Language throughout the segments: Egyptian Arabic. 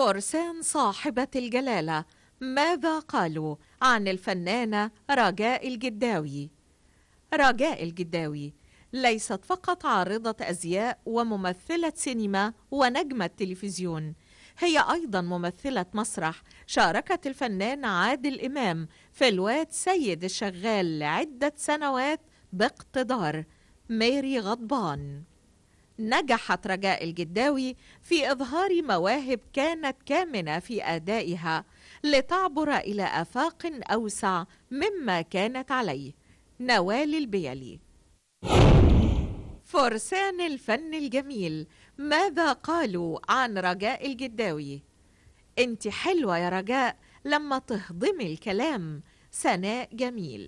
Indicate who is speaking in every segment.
Speaker 1: فرسان صاحبة الجلالة ماذا قالوا عن الفنانة رجاء الجداوي؟ رجاء الجداوي ليست فقط عارضة أزياء وممثلة سينما ونجمة تلفزيون هي أيضا ممثلة مسرح شاركت الفنان عادل إمام في الواد سيد الشغال لعدة سنوات باقتدار ميري غضبان نجحت رجاء الجداوي في إظهار مواهب كانت كامنة في أدائها لتعبر إلى آفاق أوسع مما كانت عليه نوال البيلي فرسان الفن الجميل ماذا قالوا عن رجاء الجداوي انت حلوة يا رجاء لما تهضمي الكلام سناء جميل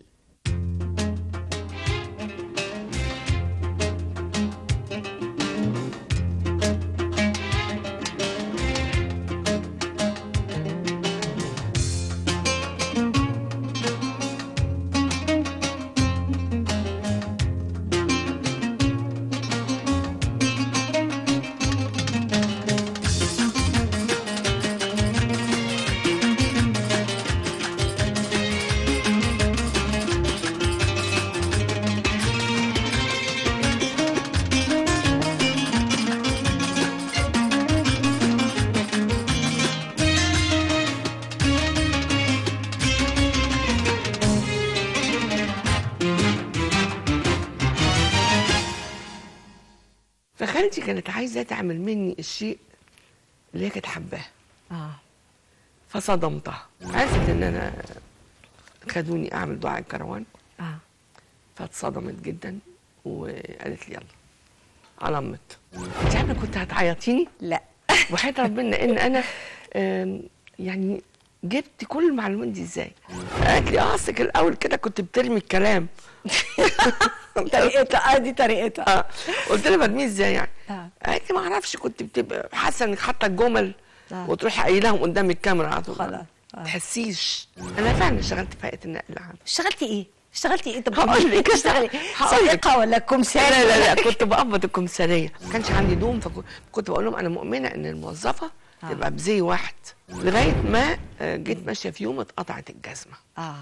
Speaker 2: فخالتي كانت عايزه تعمل مني الشيء اللي هي كانت حباه
Speaker 1: آه.
Speaker 2: فصدمتها عرفت ان انا خدوني اعمل دعاء الكروان
Speaker 1: آه.
Speaker 2: فاتصدمت جدا وقالت لي يلا علمت انت عارفه كنت هتعيطيني
Speaker 1: لا
Speaker 2: وحياة ربنا ان انا آم، يعني جبت كل المعلومات دي ازاي قالت لي اه اصلك الاول كده كنت بترمي الكلام
Speaker 1: طريقتها اه دي طريقتها
Speaker 2: اه قلت لها برميه ازاي يعني
Speaker 1: آه.
Speaker 2: قالت لي ما اعرفش كنت بتبقى حاسه انك حاطه الجمل
Speaker 1: آه.
Speaker 2: وتروحي قايلاهم قدام الكاميرا على طول
Speaker 1: خلاص. آه.
Speaker 2: تحسيش انا فعلا اشتغلت في هيئه النقل العام
Speaker 3: اشتغلتي ايه؟ اشتغلتي ايه؟ طب
Speaker 2: هقول لك.
Speaker 3: اشتغلي
Speaker 2: هقول لك.
Speaker 3: سائقه ولا كمساري
Speaker 2: لا لا
Speaker 3: ولا-
Speaker 2: لا كنت بقبض الكمثريه ما كانش عندي دوم فكنت بقول لهم انا مؤمنه ان الموظفه
Speaker 3: آه.
Speaker 2: تبقى بزي واحد لغايه ما آه، جيت ماشيه في يوم اتقطعت الجزمه
Speaker 3: اه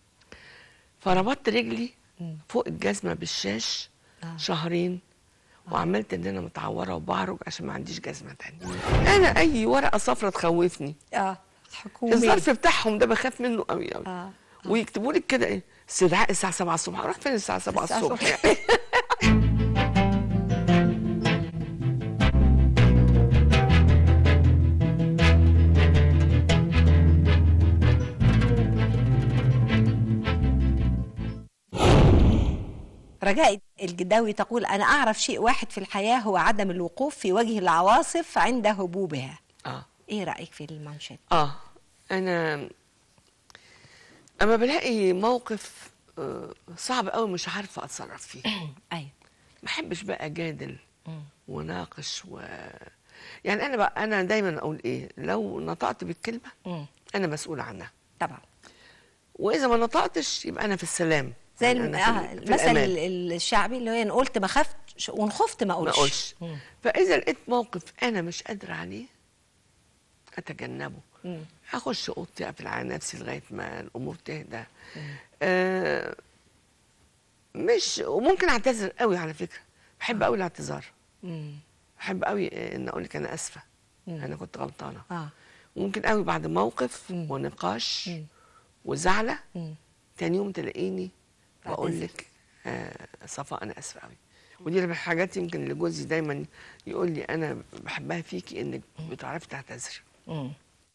Speaker 2: فربطت رجلي فوق الجزمه بالشاش
Speaker 3: آه.
Speaker 2: شهرين وعملت ان انا متعوره وبعرج عشان ما عنديش جزمه تانية انا اي ورقه صفرة تخوفني
Speaker 3: اه حكومي
Speaker 2: الظرف بتاعهم ده بخاف منه قوي قوي
Speaker 3: آه.
Speaker 2: ويكتبوا لك كده ايه استدعاء الساعه 7 الصبح اروح فين الساعه 7
Speaker 3: الساعة
Speaker 2: الصبح
Speaker 3: الصبح.
Speaker 2: يعني
Speaker 3: رجاء الجداوي تقول انا اعرف شيء واحد في الحياه هو عدم الوقوف في وجه العواصف عند هبوبها
Speaker 2: اه
Speaker 3: ايه رايك في المانشيت
Speaker 2: اه انا اما بلاقي موقف آه، صعب قوي مش عارفه اتصرف فيه
Speaker 3: ايوه
Speaker 2: ما احبش بقى اجادل وناقش و يعني انا بقى انا دايما اقول ايه لو نطقت بالكلمه
Speaker 3: مم.
Speaker 2: انا مسؤول عنها
Speaker 3: طبعا
Speaker 2: واذا ما نطقتش يبقى انا في السلام
Speaker 3: زي
Speaker 2: يعني
Speaker 3: الم...
Speaker 2: أنا
Speaker 3: آه
Speaker 2: في- في
Speaker 3: المثل
Speaker 2: الأمان.
Speaker 3: ال- الشعبي اللي هو ان قلت ما خفتش وان خفت ما
Speaker 2: ما
Speaker 3: اقولش
Speaker 2: اقولش
Speaker 3: مم.
Speaker 2: فاذا لقيت موقف انا مش قادره عليه اتجنبه
Speaker 3: مم.
Speaker 2: اخش اوضتي اقفل على نفسي لغايه ما الامور تهدى آه مش وممكن اعتذر قوي على فكره بحب قوي الاعتذار
Speaker 3: مم.
Speaker 2: بحب قوي ان اقول لك انا اسفه انا كنت غلطانه
Speaker 3: اه
Speaker 2: ممكن قوي بعد موقف
Speaker 3: مم.
Speaker 2: ونقاش
Speaker 3: مم.
Speaker 2: وزعله
Speaker 3: مم.
Speaker 2: تاني يوم تلاقيني بقول
Speaker 3: بعتذر.
Speaker 2: لك آه صفاء انا اسفه قوي ودي من الحاجات يمكن اللي جوزي دايما يقول لي انا بحبها فيكي انك بتعرفي تعتذري
Speaker 3: مم.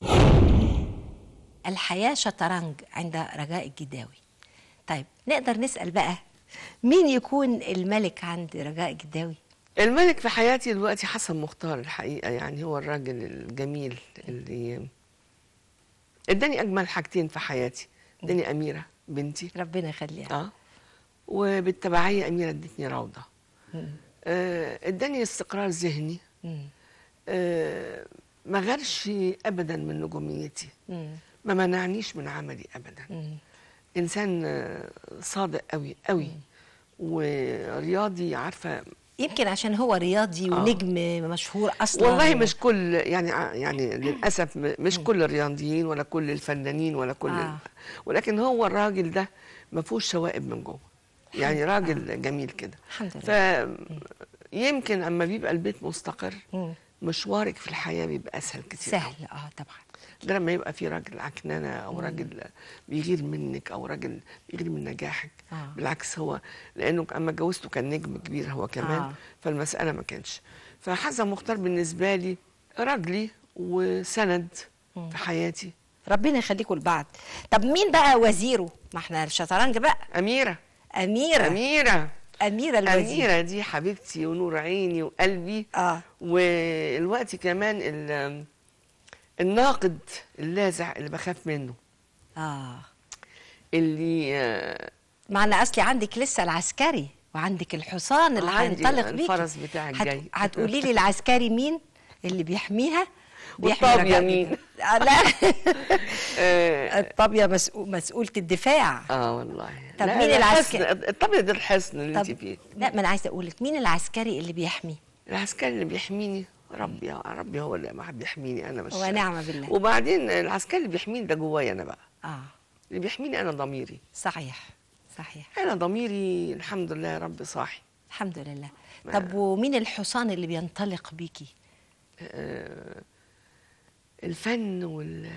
Speaker 3: الحياة شطرنج عند رجاء الجداوي طيب نقدر نسأل بقى مين يكون الملك عند رجاء الجداوي
Speaker 2: الملك في حياتي دلوقتي حسن مختار الحقيقه يعني هو الراجل الجميل اللي اداني اجمل حاجتين في حياتي اداني اميره بنتي
Speaker 3: ربنا يخليها
Speaker 2: اه وبالتبعيه اميره ادتني روضه آه، اداني استقرار ذهني
Speaker 3: مم.
Speaker 2: آه، ما غيرش ابدا من نجوميتي
Speaker 3: مم.
Speaker 2: ما منعنيش من عملي ابدا
Speaker 3: مم.
Speaker 2: انسان آه، صادق قوي قوي ورياضي عارفه
Speaker 3: يمكن عشان هو رياضي ونجم مشهور اصلا
Speaker 2: والله مش كل يعني ع- يعني للاسف م- مش كل الرياضيين ولا كل الفنانين ولا كل
Speaker 3: آه.
Speaker 2: ال... ولكن هو الراجل ده ما فيهوش شوائب من جوه يعني راجل جميل كده
Speaker 3: الحمد
Speaker 2: ف
Speaker 3: لله
Speaker 2: يمكن اما بيبقى البيت مستقر
Speaker 3: مم.
Speaker 2: مشوارك في الحياه بيبقى اسهل كتير أوي.
Speaker 3: سهل اه طبعا
Speaker 2: ده لما يبقى في راجل عكنانه او راجل بيغير منك او راجل بيغير من نجاحك
Speaker 3: آه.
Speaker 2: بالعكس هو لانه اما اتجوزته كان نجم كبير هو كمان
Speaker 3: آه.
Speaker 2: فالمساله ما كانش فحسن مختار بالنسبه لي راجلي وسند في حياتي
Speaker 3: ربنا يخليكم لبعض طب مين بقى وزيره ما احنا الشطرنج بقى
Speaker 2: اميره
Speaker 3: اميره
Speaker 2: اميره
Speaker 3: اميره الوزير
Speaker 2: اميره دي حبيبتي ونور عيني وقلبي
Speaker 3: اه
Speaker 2: والوقت كمان ال- الناقد اللاذع اللي بخاف منه
Speaker 3: اه
Speaker 2: اللي آه،
Speaker 3: معنى اصلي عندك لسه العسكري وعندك الحصان اللي
Speaker 2: عندي
Speaker 3: هينطلق بيكي
Speaker 2: الفرس بتاعك
Speaker 3: هت-
Speaker 2: جاي.
Speaker 3: هتقولي لي العسكري مين اللي بيحميها بيحمي
Speaker 2: والطابية
Speaker 3: رجاء
Speaker 2: مين؟
Speaker 3: جدا. آه لا
Speaker 2: آه،
Speaker 3: الطابيه مسؤول مسؤولة الدفاع
Speaker 2: اه والله
Speaker 3: طب
Speaker 2: لا،
Speaker 3: مين
Speaker 2: لا،
Speaker 3: العسكري؟
Speaker 2: حصن- الطبيعي ده الحصن اللي انت
Speaker 3: طب
Speaker 2: فيه
Speaker 3: لا ما انا عايزه اقول لك مين العسكري اللي بيحمي
Speaker 2: العسكري اللي بيحميني ربي ربي هو اللي ما بيحميني انا مش
Speaker 3: ونعم بالله.
Speaker 2: وبعدين العسكري اللي بيحميني ده جوايا انا بقى
Speaker 3: اه
Speaker 2: اللي بيحميني انا ضميري
Speaker 3: صحيح صحيح
Speaker 2: انا ضميري الحمد لله يا رب صاحي
Speaker 3: الحمد لله طب ومين الحصان اللي بينطلق بيكي
Speaker 2: آه، الفن وال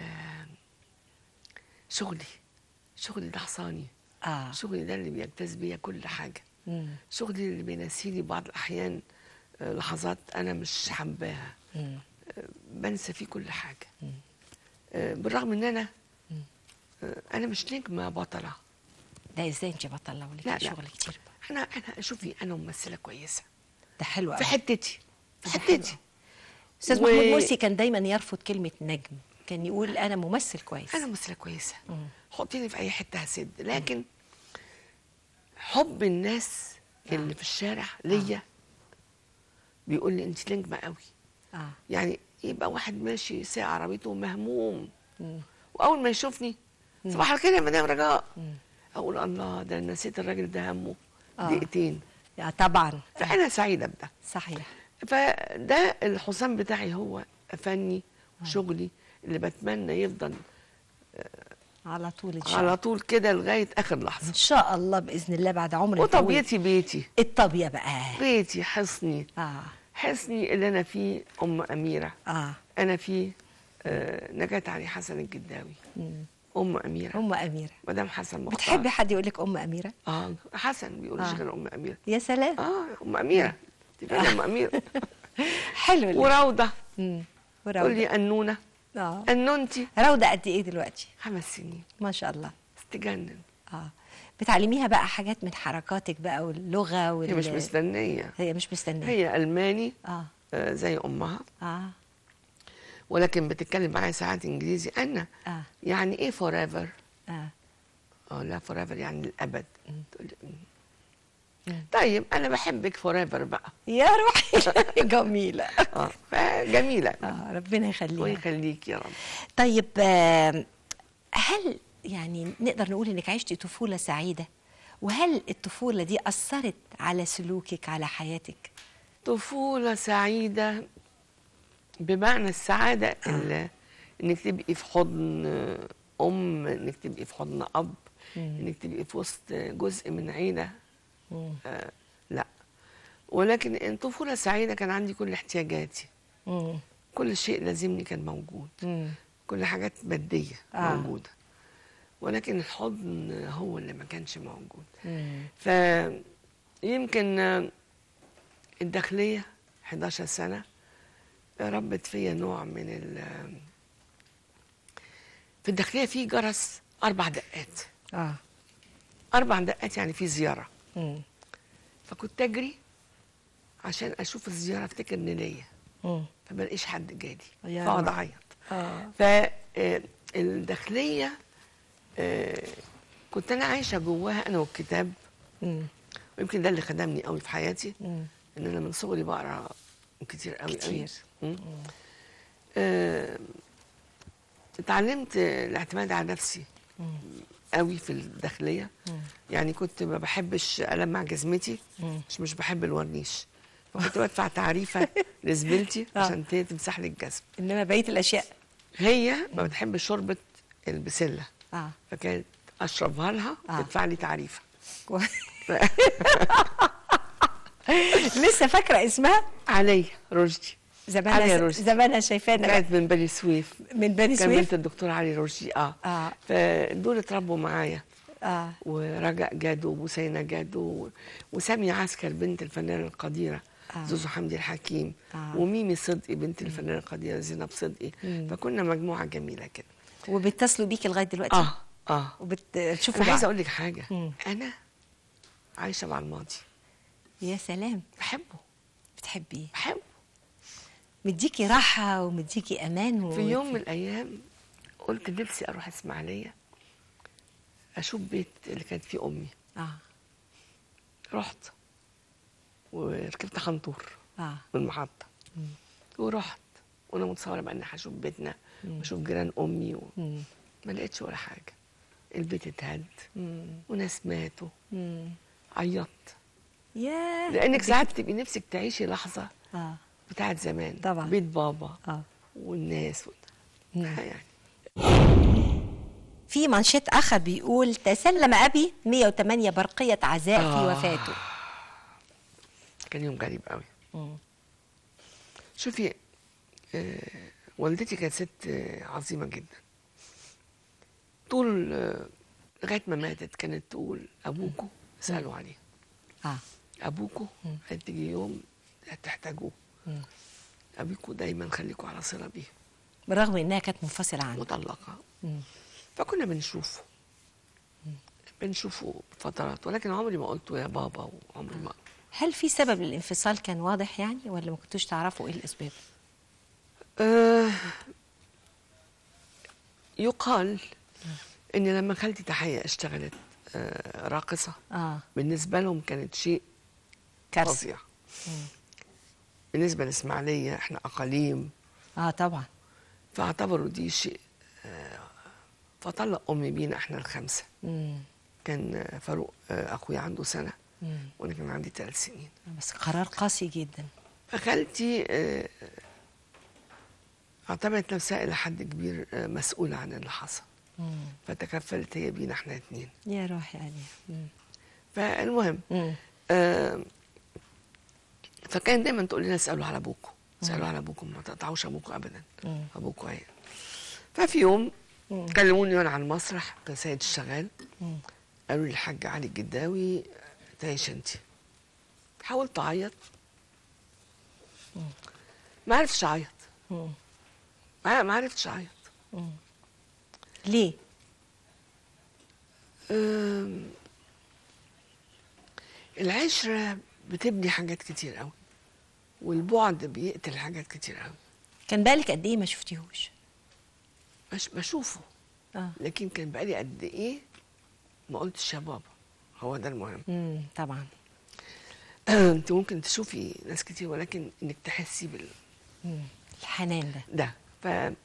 Speaker 2: شغلي شغلي ده حصاني
Speaker 3: اه
Speaker 2: شغلي ده اللي بيجتاز بيا كل حاجه
Speaker 3: مم.
Speaker 2: شغلي اللي بينسيني بعض الاحيان آه، لحظات انا مش حباها
Speaker 3: مم.
Speaker 2: آه، بنسى فيه كل حاجه آه، بالرغم ان انا آه، انا مش نجمه بطله
Speaker 3: ده ازاي انت بطلع لك
Speaker 2: لا لا
Speaker 3: شغل كتير بقى.
Speaker 2: انا انا شوفي انا ممثله كويسه
Speaker 3: ده حلو
Speaker 2: في
Speaker 3: قوي
Speaker 2: حتتي في
Speaker 3: ده
Speaker 2: حتتي
Speaker 3: استاذ
Speaker 2: و-
Speaker 3: محمود مرسي كان دايما يرفض كلمه نجم كان يقول انا ممثل كويس
Speaker 2: انا ممثله كويسه
Speaker 3: مم.
Speaker 2: حطيني في اي حته هسد لكن حب الناس اللي في الشارع ليا بيقول لي انت نجمه قوي
Speaker 3: اه
Speaker 2: يعني يبقى واحد ماشي ساعة عربيته مهموم
Speaker 3: مم.
Speaker 2: واول ما يشوفني صباح الخير يا مدام رجاء
Speaker 3: مم.
Speaker 2: اقول الله ده أنا نسيت الراجل ده همه
Speaker 3: آه.
Speaker 2: دقيقتين
Speaker 3: يا طبعا
Speaker 2: فانا سعيده بده
Speaker 3: صحيح
Speaker 2: فده الحسام بتاعي هو فني وشغلي اللي بتمنى يفضل
Speaker 3: على طول ان شاء
Speaker 2: على
Speaker 3: الله
Speaker 2: طول كده لغايه اخر لحظه
Speaker 3: ان شاء الله باذن الله بعد عمر طويل.
Speaker 2: وطبيعتي بيتي
Speaker 3: الطبيعه بقى
Speaker 2: بيتي حصني
Speaker 3: اه
Speaker 2: حصني اللي انا فيه ام اميره
Speaker 3: اه
Speaker 2: انا فيه آه نجاة علي حسن الجداوي
Speaker 3: مم.
Speaker 2: ام اميره
Speaker 3: ام اميره
Speaker 2: مدام حسن مختار
Speaker 3: بتحبي حد يقول لك ام اميره
Speaker 2: اه حسن بيقولوش
Speaker 3: آه.
Speaker 2: غير ام اميره
Speaker 3: يا سلام
Speaker 2: اه ام اميره انت فين ام اميره
Speaker 3: حلو اللي-
Speaker 2: وراوده
Speaker 3: مم.
Speaker 2: تقول
Speaker 3: وروضه
Speaker 2: لي انونه
Speaker 3: اه
Speaker 2: انونتي
Speaker 3: روضه قد ايه دلوقتي
Speaker 2: خمس سنين
Speaker 3: ما شاء الله
Speaker 2: تجنن
Speaker 3: اه بتعلميها بقى حاجات من حركاتك بقى واللغه وال...
Speaker 2: هي مش مستنيه
Speaker 3: هي مش مستنيه
Speaker 2: هي الماني
Speaker 3: اه
Speaker 2: آه زي امها
Speaker 3: اه
Speaker 2: ولكن بتتكلم معايا ساعات انجليزي انا
Speaker 3: اه
Speaker 2: يعني ايه فور ايفر
Speaker 3: اه
Speaker 2: اه لا فور ايفر يعني الابد تقول لي،
Speaker 3: مم.
Speaker 2: مم. طيب انا بحبك فور ايفر بقى
Speaker 3: يا روحي جميله
Speaker 2: اه فجميله
Speaker 3: اه ربنا يخليها
Speaker 2: ويخليك يا رب
Speaker 3: طيب آه، هل يعني نقدر نقول انك عشتي طفوله سعيده وهل الطفوله دي اثرت على سلوكك على حياتك
Speaker 2: طفولة سعيدة بمعنى السعادة اللي انك تبقي في حضن ام انك تبقي في حضن اب
Speaker 3: مم.
Speaker 2: انك تبقي في وسط جزء من عيلة
Speaker 3: مم.
Speaker 2: آه لا ولكن إن طفولة سعيدة كان عندي كل احتياجاتي
Speaker 3: مم.
Speaker 2: كل شيء لازمني كان موجود
Speaker 3: مم.
Speaker 2: كل حاجات مادية
Speaker 3: آه.
Speaker 2: آه. موجودة ولكن الحضن هو اللي ما كانش موجود
Speaker 3: مم.
Speaker 2: فيمكن آه، الداخلية 11 سنة ربت فيا نوع من ال في الداخلية في جرس أربع دقات
Speaker 3: اه
Speaker 2: أربع دقات يعني في زيارة
Speaker 3: مم.
Speaker 2: فكنت أجري عشان أشوف الزيارة أفتكر إن ليا
Speaker 3: مم.
Speaker 2: فملاقيش حد جالي
Speaker 3: يا
Speaker 2: فأقعد
Speaker 3: رب.
Speaker 2: أعيط
Speaker 3: اه
Speaker 2: فالداخلية كنت أنا عايشة جواها أنا والكتاب
Speaker 3: مم.
Speaker 2: ويمكن ده اللي خدمني قوي في حياتي
Speaker 3: مم.
Speaker 2: ان انا من صغري بقرا كتير قوي
Speaker 3: كتير.
Speaker 2: قوي مم. آه، اتعلمت الاعتماد على نفسي
Speaker 3: مم.
Speaker 2: قوي في الداخليه
Speaker 3: مم.
Speaker 2: يعني كنت ما بحبش المع جزمتي
Speaker 3: مم.
Speaker 2: مش مش بحب الورنيش كنت بدفع تعريفه لزميلتي
Speaker 3: آه.
Speaker 2: عشان هي تمسح لي الجزم
Speaker 3: انما بقيه الاشياء
Speaker 2: هي ما بتحبش شوربه البسله
Speaker 3: اه
Speaker 2: فكانت اشربها لها
Speaker 3: آه.
Speaker 2: تدفع لي تعريفه
Speaker 3: كوي- لسه فاكره اسمها
Speaker 2: علي رشدي عليا
Speaker 3: زمانها
Speaker 2: رشدي.
Speaker 3: زمانها شايفانا بقى
Speaker 2: كانت من بني سويف
Speaker 3: من بني
Speaker 2: كان
Speaker 3: سويف
Speaker 2: بنت الدكتور علي رشدي اه,
Speaker 3: آه.
Speaker 2: فدول اتربوا معايا
Speaker 3: اه
Speaker 2: ورجاء جادو وبوسينة جادو و- وسامية عسكر بنت الفنانة القديرة
Speaker 3: آه.
Speaker 2: زوزو حمدي الحكيم
Speaker 3: آه.
Speaker 2: وميمي صدقي بنت الفنانة القديرة زينب صدقي فكنا مجموعة جميلة كده
Speaker 3: وبيتصلوا بيكي لغايه دلوقتي
Speaker 2: اه اه
Speaker 3: وبتشوفوا
Speaker 2: انا عايزة
Speaker 3: بعض
Speaker 2: اقول لك حاجة
Speaker 3: مم.
Speaker 2: انا عايشة مع الماضي
Speaker 3: يا سلام
Speaker 2: بحبه
Speaker 3: بتحبيه
Speaker 2: بحبه
Speaker 3: مديكي راحه ومديكي امان و...
Speaker 2: في يوم من الايام قلت نفسي اروح اسماعيلية اشوف بيت اللي كانت فيه امي
Speaker 3: اه
Speaker 2: رحت وركبت خنطور
Speaker 3: اه
Speaker 2: من المحطة ورحت وانا متصوره بقى اني هشوف بيتنا واشوف جيران امي و...
Speaker 3: مم.
Speaker 2: ما لقيتش ولا حاجه البيت اتهد
Speaker 3: مم.
Speaker 2: وناس ماتوا
Speaker 3: مم.
Speaker 2: عيطت
Speaker 3: ياه
Speaker 2: لانك ساعات تبقي نفسك تعيشي لحظه
Speaker 3: اه
Speaker 2: بتاعت زمان
Speaker 3: طبعا.
Speaker 2: بيت بابا
Speaker 3: اه
Speaker 2: والناس و...
Speaker 3: مم.
Speaker 2: يعني
Speaker 3: في مانشيت اخر بيقول تسلم ابي 108 برقيه عزاء في
Speaker 2: آه.
Speaker 3: وفاته
Speaker 2: كان يوم غريب قوي
Speaker 3: مم.
Speaker 2: شوفي آه والدتي كانت ست آه عظيمه جدا طول آه لغايه ما ماتت كانت تقول ابوكوا اسالوا عليه
Speaker 3: اه
Speaker 2: ابوكوا هتيجي يوم هتحتاجوه
Speaker 3: مم.
Speaker 2: ابيكوا دايما خليكوا على صله بيه
Speaker 3: بالرغم انها كانت منفصله عنه
Speaker 2: مطلقه
Speaker 3: مم.
Speaker 2: فكنا بنشوفه بنشوفه فترات ولكن عمري ما قلت يا بابا وعمري ما
Speaker 3: هل في سبب للانفصال كان واضح يعني ولا ما كنتوش تعرفوا ايه الاسباب
Speaker 2: آه يقال ان لما خالتي تحيه اشتغلت آه راقصه
Speaker 3: اه
Speaker 2: بالنسبه لهم كانت شيء
Speaker 3: كارثه
Speaker 2: فظيع بالنسبه للاسماعيليه احنا اقاليم
Speaker 3: اه طبعا
Speaker 2: فاعتبروا دي شيء آه، فطلق امي بينا احنا الخمسه
Speaker 3: مم.
Speaker 2: كان آه، فاروق آه، اخويا عنده سنه
Speaker 3: مم.
Speaker 2: وانا كان عندي ثلاث سنين
Speaker 3: بس قرار قاسي جدا
Speaker 2: فخالتي آه، اعتبرت نفسها الى حد كبير آه، مسؤوله عن اللي حصل
Speaker 3: مم.
Speaker 2: فتكفلت هي بينا احنا اتنين
Speaker 3: يا روحي يعني مم.
Speaker 2: فالمهم
Speaker 3: مم.
Speaker 2: آه، فكان دايما تقول لنا اسالوا على ابوكم اسالوا على ابوكم ما تقطعوش ابوكم ابدا
Speaker 3: مم.
Speaker 2: ابوكم عيل ففي يوم
Speaker 3: مم.
Speaker 2: كلموني وانا على المسرح كان سيد الشغال
Speaker 3: مم.
Speaker 2: قالوا لي الحاج علي الجداوي تعيش انت حاولت اعيط ما عرفتش اعيط
Speaker 3: مم.
Speaker 2: ما ما عرفتش اعيط
Speaker 3: ليه؟
Speaker 2: أم، العشرة بتبني حاجات كتير قوي والبعد بيقتل حاجات كتير قوي
Speaker 3: كان بالك قد ايه ما شفتيهوش؟
Speaker 2: مش بشوفه
Speaker 3: اه
Speaker 2: لكن كان بقالي قد ايه ما قلتش يا بابا هو ده المهم
Speaker 3: امم طبعا
Speaker 2: انت ممكن تشوفي ناس كتير ولكن انك تحسي بال
Speaker 3: مم. الحنان ده
Speaker 2: ده ف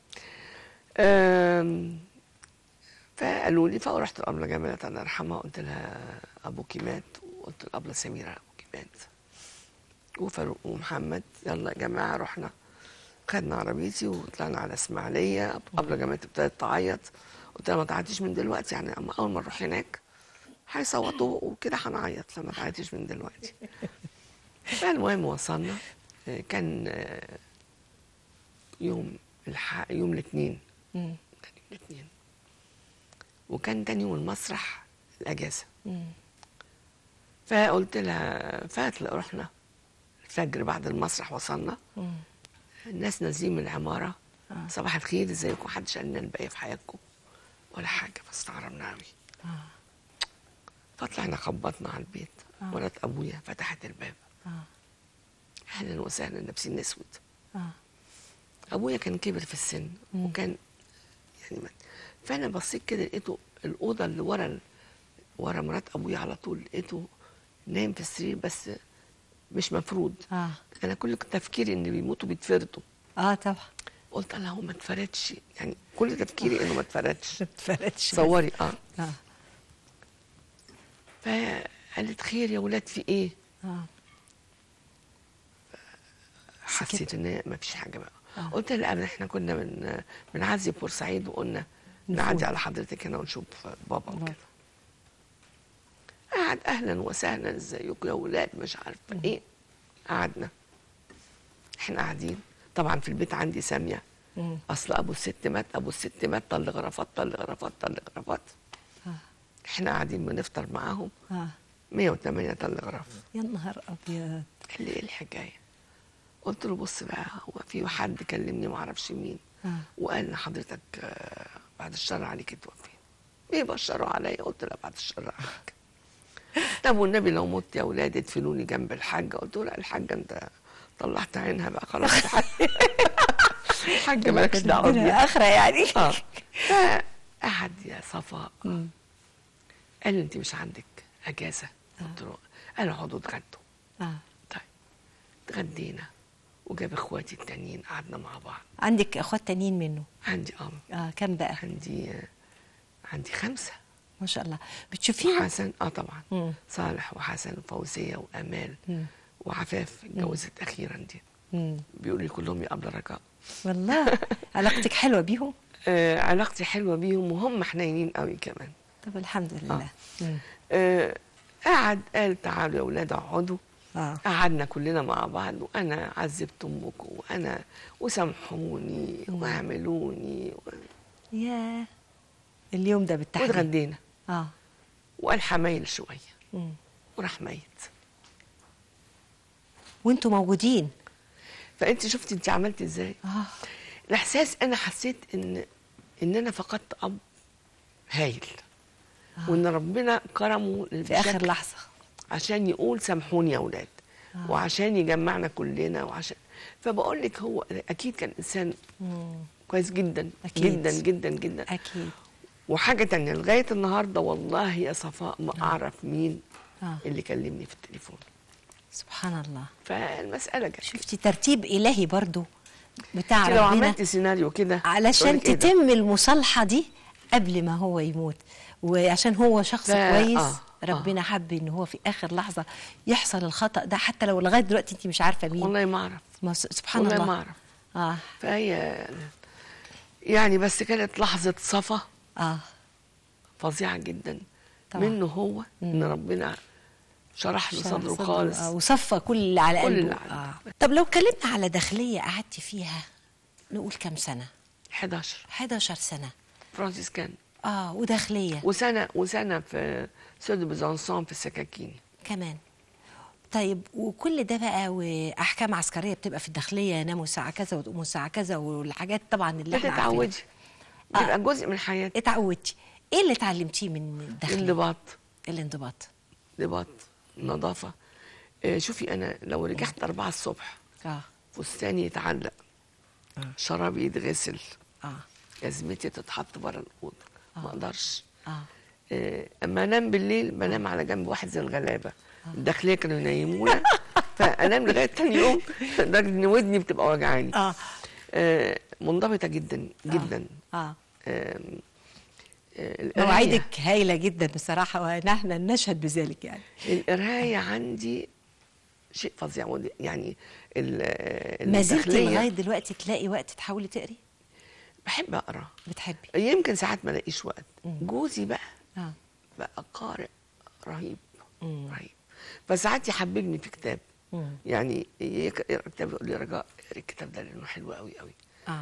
Speaker 2: أم، فقالوا لي فرحت الأبلة جمالة الله يرحمها قلت لها أبوكي مات وقلت الأبلة سميرة أبوكي مات وفاروق ومحمد يلا يا جماعة رحنا خدنا عربيتي وطلعنا على اسماعيلية أبلة جمالة ابتدت تعيط قلت لها ما تعيطيش من دلوقتي يعني أما أول ما نروح هناك هيصوتوا وكده هنعيط فما تعيطيش من دلوقتي فالمهم وصلنا آه، كان آه، يوم الح... يوم الاثنين
Speaker 3: مم.
Speaker 2: كان يوم الاثنين وكان تاني يوم المسرح الاجازه
Speaker 3: مم.
Speaker 2: فقلت لها فات رحنا الفجر بعد المسرح وصلنا
Speaker 3: مم.
Speaker 2: الناس نازلين من العماره
Speaker 3: آه.
Speaker 2: صباح الخير ازيكم محدش قال لنا الباقي في حياتكم ولا حاجه فاستغربنا قوي
Speaker 3: آه.
Speaker 2: فطلعنا خبطنا على البيت
Speaker 3: آه.
Speaker 2: ولد ابويا فتحت الباب
Speaker 3: آه.
Speaker 2: اهلا وسهلا لابسين اسود
Speaker 3: آه.
Speaker 2: ابويا كان كبر في السن
Speaker 3: مم.
Speaker 2: وكان يعني مات فانا بصيت كده لقيته الاوضه اللي ورا ال- ورا مرات ابويا على طول لقيته نايم في السرير بس مش مفروض
Speaker 3: اه
Speaker 2: انا كل تفكيري ان بيموتوا بيتفردوا
Speaker 3: اه طبعا
Speaker 2: قلت الله هو ما اتفردش يعني كل تفكيري انه ما اتفردش
Speaker 3: ما اتفرجش
Speaker 2: صوري اه
Speaker 3: اه
Speaker 2: فقالت خير يا ولاد في ايه
Speaker 3: اه
Speaker 2: حسيت ان ما فيش حاجه بقى
Speaker 3: آه.
Speaker 2: قلت لها ابدا احنا كنا من بنعزي بورسعيد وقلنا نعدي على حضرتك هنا ونشوف بابا
Speaker 3: بابا.
Speaker 2: وكده قعد اهلا وسهلا ازيكم يا ولاد مش عارفه ايه قعدنا احنا قاعدين طبعا في البيت عندي ساميه
Speaker 3: مم.
Speaker 2: اصل ابو الست مات ابو الست مات طل غرفات طل غرفات طل غرفات
Speaker 3: آه.
Speaker 2: احنا قاعدين بنفطر معاهم
Speaker 3: اه
Speaker 2: 108 طل غرف
Speaker 3: يا نهار ابيض
Speaker 2: قال لي ايه الحكايه قلت له بص بقى هو في حد كلمني ما اعرفش مين
Speaker 3: آه.
Speaker 2: وقال لحضرتك آه، بعد الشر عليك توفي بيبشروا عليا قلت له بعد الشر عليك طب والنبي لو مت يا اولاد ادفنوني جنب الحاجه قلت له لا الحاجه انت طلعت عينها بقى خلاص الحاجه مالكش دعوه بيها
Speaker 3: اخره يعني
Speaker 2: اه فقعد يا صفاء
Speaker 3: مم.
Speaker 2: قال لي انت مش عندك اجازه قلت له قال اقعدوا اتغدوا
Speaker 3: اه
Speaker 2: طيب اتغدينا وجاب اخواتي التانيين قعدنا مع بعض
Speaker 3: عندك اخوات تانيين منه
Speaker 2: عندي اه
Speaker 3: اه كم بقى
Speaker 2: عندي عندي خمسه
Speaker 3: ما شاء الله بتشوفيهم
Speaker 2: وحسن اه طبعا
Speaker 3: مم.
Speaker 2: صالح وحسن وفوزيه وامال
Speaker 3: مم.
Speaker 2: وعفاف اتجوزت اخيرا دي
Speaker 3: مم.
Speaker 2: بيقولوا لي كلهم يا قبل رجاء
Speaker 3: والله علاقتك حلوه بيهم
Speaker 2: آه علاقتي حلوه بيهم وهم حنينين قوي كمان
Speaker 3: طب الحمد لله مم.
Speaker 2: آه قعد قال تعالوا يا اولاد اقعدوا
Speaker 3: اه
Speaker 2: قعدنا كلنا مع بعض وانا عذبت امكم وانا وسامحوني واعملوني و-
Speaker 3: يا اليوم ده بالتحديد
Speaker 2: واتغدينا
Speaker 3: اه
Speaker 2: وقال حمايل شويه
Speaker 3: مم.
Speaker 2: وراح ميت
Speaker 3: وانتوا موجودين
Speaker 2: فانت شفتي انت عملتي ازاي
Speaker 3: اه
Speaker 2: الاحساس انا حسيت ان ان انا فقدت اب هايل وان ربنا كرمه
Speaker 3: في اخر لحظه
Speaker 2: عشان يقول سامحوني يا اولاد
Speaker 3: آه.
Speaker 2: وعشان يجمعنا كلنا وعشان فبقول لك هو اكيد كان انسان
Speaker 3: مم.
Speaker 2: كويس جدا
Speaker 3: أكيد.
Speaker 2: جدا جدا جدا
Speaker 3: اكيد
Speaker 2: وحاجه تانية لغايه النهارده والله يا صفاء ما اعرف مين
Speaker 3: آه.
Speaker 2: اللي كلمني في التليفون
Speaker 3: سبحان الله
Speaker 2: فالمساله جت
Speaker 3: شفتي ترتيب الهي برضو بتاع
Speaker 2: انت لو
Speaker 3: ربنا
Speaker 2: عملت سيناريو كده
Speaker 3: علشان
Speaker 2: يقولك إيه ده؟
Speaker 3: تتم المصالحه دي قبل ما هو يموت وعشان هو شخص
Speaker 2: ف-
Speaker 3: كويس
Speaker 2: آه،
Speaker 3: ربنا حب ان هو في اخر لحظه يحصل الخطا ده حتى لو لغايه دلوقتي انت مش عارفه مين
Speaker 2: والله ما اعرف
Speaker 3: ما س- سبحان
Speaker 2: والله
Speaker 3: الله
Speaker 2: ما اعرف
Speaker 3: اه
Speaker 2: فهي يعني بس كانت لحظه صفا
Speaker 3: اه
Speaker 2: فظيعه جدا
Speaker 3: طبعا.
Speaker 2: منه هو ان ربنا شرح له
Speaker 3: شرح
Speaker 2: صدره
Speaker 3: صدره،
Speaker 2: خالص
Speaker 3: آه وصفى كل اللي على
Speaker 2: كل
Speaker 3: قلبه
Speaker 2: اللي على
Speaker 3: آه. طب لو اتكلمنا على داخليه قعدتي فيها نقول كام سنه
Speaker 2: 11
Speaker 3: 11 سنه
Speaker 2: فرانسيس كان
Speaker 3: اه وداخليه
Speaker 2: وسنه وسنه في سود بيزانسون في السكاكين
Speaker 3: كمان طيب وكل ده بقى واحكام عسكريه بتبقى في الداخليه ناموا الساعه كذا وتقوموا الساعه كذا والحاجات طبعا اللي احنا عارفينها.
Speaker 2: بتتعودي بيبقى جزء من حياتك
Speaker 3: اتعودتي ايه اللي اتعلمتيه من الداخليه
Speaker 2: الانضباط
Speaker 3: الانضباط
Speaker 2: انضباط نظافه آه، شوفي انا لو رجعت أربعة الصبح
Speaker 3: اه
Speaker 2: فستاني يتعلق شرابي يتغسل
Speaker 3: اه
Speaker 2: جزمتي تتحط بره الاوضه ما اقدرش
Speaker 3: اه
Speaker 2: آه، اما انام بالليل بنام على جنب واحد زي الغلابه الداخليه كانوا ينيمونا فانام لغايه تاني يوم لدرجه ان ودني بتبقى وجعاني
Speaker 3: اه
Speaker 2: آه، منضبطه جدا جدا
Speaker 3: اه
Speaker 2: آم، آه، القراية-
Speaker 3: مواعيدك هايله جدا بصراحه ونحن نشهد بذلك يعني
Speaker 2: القرايه عندي شيء فظيع ودي- يعني ال-
Speaker 3: ما زلتي
Speaker 2: الداخلية
Speaker 3: لغايه دلوقتي تلاقي وقت تحاولي تقري
Speaker 2: بحب اقرا
Speaker 3: بتحبي
Speaker 2: يمكن ساعات ما الاقيش وقت جوزي بقى
Speaker 3: اه
Speaker 2: بقى قارئ رهيب
Speaker 3: مم.
Speaker 2: رهيب فساعات يحببني في كتاب
Speaker 3: مم.
Speaker 2: يعني يك- يقرا كتاب يقول لي رجاء اقري الكتاب ده لانه حلو قوي قوي
Speaker 3: اه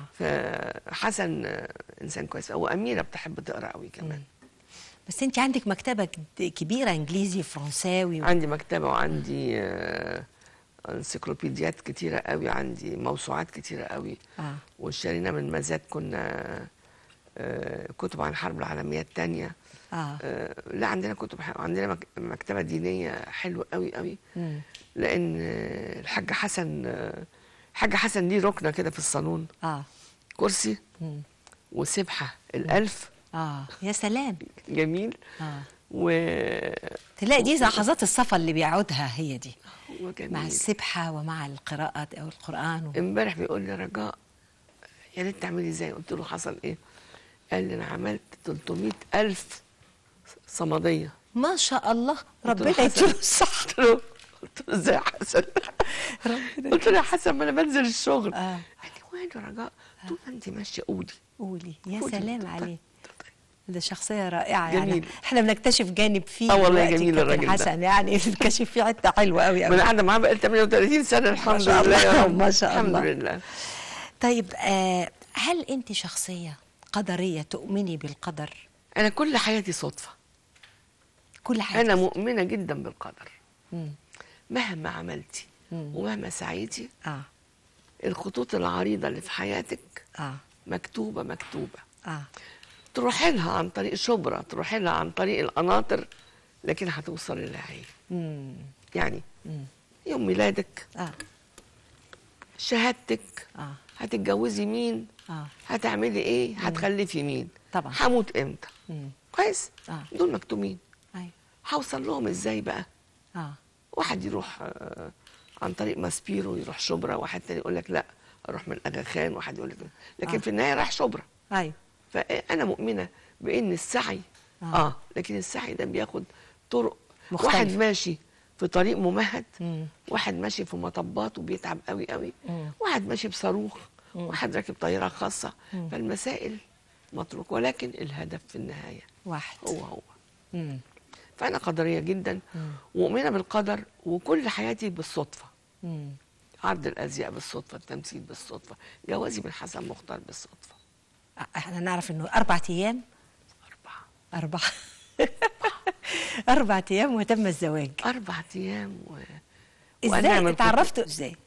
Speaker 2: فحسن آه، انسان كويس واميره بتحب تقرا قوي كمان
Speaker 3: بس انت عندك مكتبه كد- كبيره انجليزي فرنساوي و...
Speaker 2: عندي مكتبه وعندي آه، انسيكلوبيديات كتيره قوي عندي موسوعات كتيره قوي
Speaker 3: اه
Speaker 2: واشترينا من مزاد كنا آه، كتب عن الحرب العالميه الثانيه
Speaker 3: اه
Speaker 2: لا عندنا كتب ح- عندنا مك- مكتبه دينيه حلوه قوي قوي
Speaker 3: مم.
Speaker 2: لان آه، الحاج حسن آه، الحاج حسن ليه ركنه كده في الصالون
Speaker 3: اه
Speaker 2: كرسي
Speaker 3: مم.
Speaker 2: وسبحه الالف
Speaker 3: اه يا سلام
Speaker 2: جميل
Speaker 3: اه
Speaker 2: و
Speaker 3: تلاقي دي لحظات الصفا اللي بيعودها هي دي
Speaker 2: هو
Speaker 3: مع
Speaker 2: جميل
Speaker 3: السبحه ومع القراءه او القران و...
Speaker 2: امبارح بيقول لي رجاء يا ريت تعملي ازاي قلت له حصل ايه قال لي انا عملت 300 الف صمديه
Speaker 3: ما شاء الله
Speaker 2: قلت له
Speaker 3: ربنا
Speaker 2: حسن.
Speaker 3: يديله الصحه
Speaker 2: قلت له قلت له ازاي يا حسن قلت له يا حسن ما انا بنزل الشغل
Speaker 3: آه.
Speaker 2: قال لي وين يا رجاء طول ما انت ماشيه قولي
Speaker 3: قولي يا
Speaker 2: قولي.
Speaker 3: سلام عليه ده شخصية رائعة يعني
Speaker 2: جميل.
Speaker 3: احنا بنكتشف جانب فيه
Speaker 2: آه والله
Speaker 3: دلوقتي
Speaker 2: جميل
Speaker 3: كابتن
Speaker 2: الراجل ده.
Speaker 3: حسن يعني بنكتشف فيه حتة حلوة قوي
Speaker 2: ما
Speaker 3: قوي
Speaker 2: انا قاعده معاه بقالي 38 سنه الحمد
Speaker 3: شاء
Speaker 2: لله يا
Speaker 3: الله،
Speaker 2: رب
Speaker 3: ما شاء الله.
Speaker 2: الحمد لله
Speaker 3: طيب آه هل انت شخصية قدرية تؤمني بالقدر
Speaker 2: انا كل حياتي صدفه
Speaker 3: كل حاجة
Speaker 2: انا مؤمنه جدا بالقدر
Speaker 3: مم.
Speaker 2: مهما عملتي
Speaker 3: مم.
Speaker 2: ومهما سعيتي
Speaker 3: اه
Speaker 2: الخطوط العريضه اللي في حياتك
Speaker 3: اه
Speaker 2: مكتوبه مكتوبه
Speaker 3: اه
Speaker 2: تروحي لها عن طريق شبرا تروحي لها عن طريق القناطر لكن هتوصل للعين
Speaker 3: مم.
Speaker 2: يعني
Speaker 3: مم.
Speaker 2: يوم ميلادك
Speaker 3: اه
Speaker 2: شهادتك
Speaker 3: اه
Speaker 2: هتتجوزي مين
Speaker 3: اه
Speaker 2: هتعملي ايه هتخلفي مين
Speaker 3: طبعا.
Speaker 2: هموت امتى
Speaker 3: مم.
Speaker 2: كويس
Speaker 3: آه.
Speaker 2: دول مكتوبين
Speaker 3: ايوه
Speaker 2: هوصل لهم ازاي بقى
Speaker 3: اه
Speaker 2: واحد يروح آه، عن طريق ماسبيرو يروح شبرا واحد تاني يقول لك لا اروح من اغا خان واحد يقول لك لكن
Speaker 3: آه.
Speaker 2: في النهايه راح شبرا
Speaker 3: ايوه
Speaker 2: فانا مؤمنه بان السعي
Speaker 3: آه.
Speaker 2: اه, آه لكن السعي ده بياخد طرق
Speaker 3: مختلفة.
Speaker 2: واحد ماشي في طريق ممهد
Speaker 3: مم.
Speaker 2: واحد ماشي في مطبات وبيتعب قوي قوي
Speaker 3: مم.
Speaker 2: واحد ماشي بصاروخ واحد راكب طياره خاصه فالمسائل متروك ولكن الهدف في النهايه
Speaker 3: واحد
Speaker 2: هو هو
Speaker 3: مم.
Speaker 2: فانا قدريه جدا
Speaker 3: مم.
Speaker 2: ومؤمنه بالقدر وكل حياتي بالصدفه
Speaker 3: مم.
Speaker 2: عرض الازياء بالصدفه التمثيل بالصدفه جوازي من حسن مختار بالصدفه
Speaker 3: احنا نعرف انه اربع ايام
Speaker 2: اربعه
Speaker 3: اربعة اربع ايام وتم الزواج
Speaker 2: اربع ايام و...
Speaker 3: ازاي
Speaker 2: وأنعم الكتب.
Speaker 3: اتعرفتوا ازاي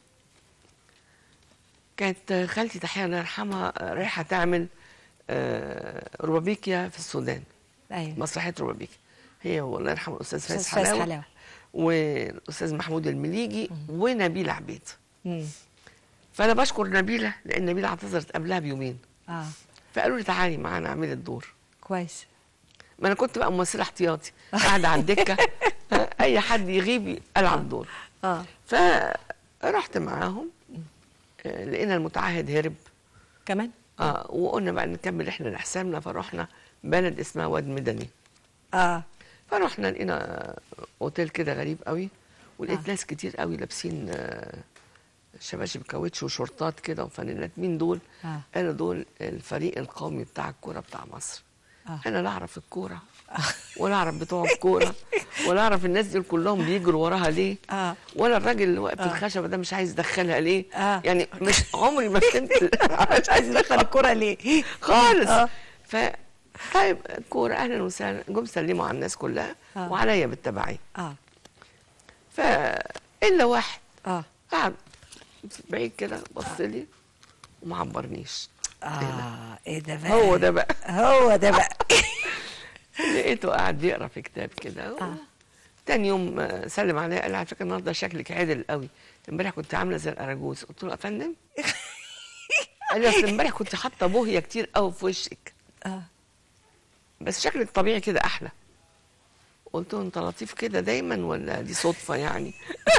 Speaker 2: كانت خالتي تحية الله يرحمها رايحة تعمل آه، روبابيكيا في السودان
Speaker 3: ايوه
Speaker 2: مسرحية روبابيكيا هي والله يرحمه الأستاذ فايز
Speaker 3: أستاذ فايز
Speaker 2: حلاوة,
Speaker 3: حلاوة.
Speaker 2: والأستاذ محمود المليجي ونبيلة عبيد
Speaker 3: مم.
Speaker 2: فأنا بشكر نبيلة لأن نبيلة اعتذرت قبلها بيومين
Speaker 3: اه
Speaker 2: فقالوا لي تعالي معانا اعملي الدور
Speaker 3: كويس
Speaker 2: ما أنا كنت بقى ممثلة احتياطي قاعدة على الدكة أي حد يغيب ألعب الدور
Speaker 3: اه
Speaker 2: فرحت معاهم آه، لقينا المتعهد هرب
Speaker 3: كمان
Speaker 2: اه وقلنا بقى نكمل احنا لحسابنا فرحنا بلد اسمها واد مدني
Speaker 3: اه
Speaker 2: فرحنا لقينا اوتيل كده غريب قوي ولقيت
Speaker 3: آه.
Speaker 2: ناس كتير قوي لابسين آه، شباشب كاوتش وشورتات كده وفانيلات مين دول؟
Speaker 3: آه.
Speaker 2: قالوا دول الفريق القومي بتاع الكوره بتاع مصر
Speaker 3: آه.
Speaker 2: انا لا اعرف الكوره ولا اعرف بتوع الكوره ولا اعرف الناس دول كلهم بيجروا وراها ليه
Speaker 3: آه.
Speaker 2: ولا الراجل اللي واقف في الخشبه ده مش عايز يدخلها ليه
Speaker 3: آه.
Speaker 2: يعني مش عمري ما فهمت
Speaker 3: مش عايز يدخل الكرة ليه
Speaker 2: خالص
Speaker 3: آه.
Speaker 2: ف طيب كوره اهلا وسهلا جم سلموا على الناس كلها
Speaker 3: آه.
Speaker 2: وعليا بالتبعيه
Speaker 3: اه
Speaker 2: ف الا واحد
Speaker 3: اه
Speaker 2: قعد بعيد كده بص لي وما عبرنيش
Speaker 3: اه ايه ده بقى
Speaker 2: هو ده بقى
Speaker 3: هو ده بقى
Speaker 2: لقيته قاعد بيقرا في كتاب كده
Speaker 3: آه.
Speaker 2: تاني يوم آه، سلم عليا قال لي على فكره النهارده شكلك عدل قوي امبارح كنت عامله زي الاراجوز قلت له يا فندم قال لي اصل امبارح كنت حاطه بوهيه كتير قوي في وشك
Speaker 3: اه
Speaker 2: بس شكلك طبيعي كده احلى قلت له انت لطيف كده دايما ولا دي صدفه يعني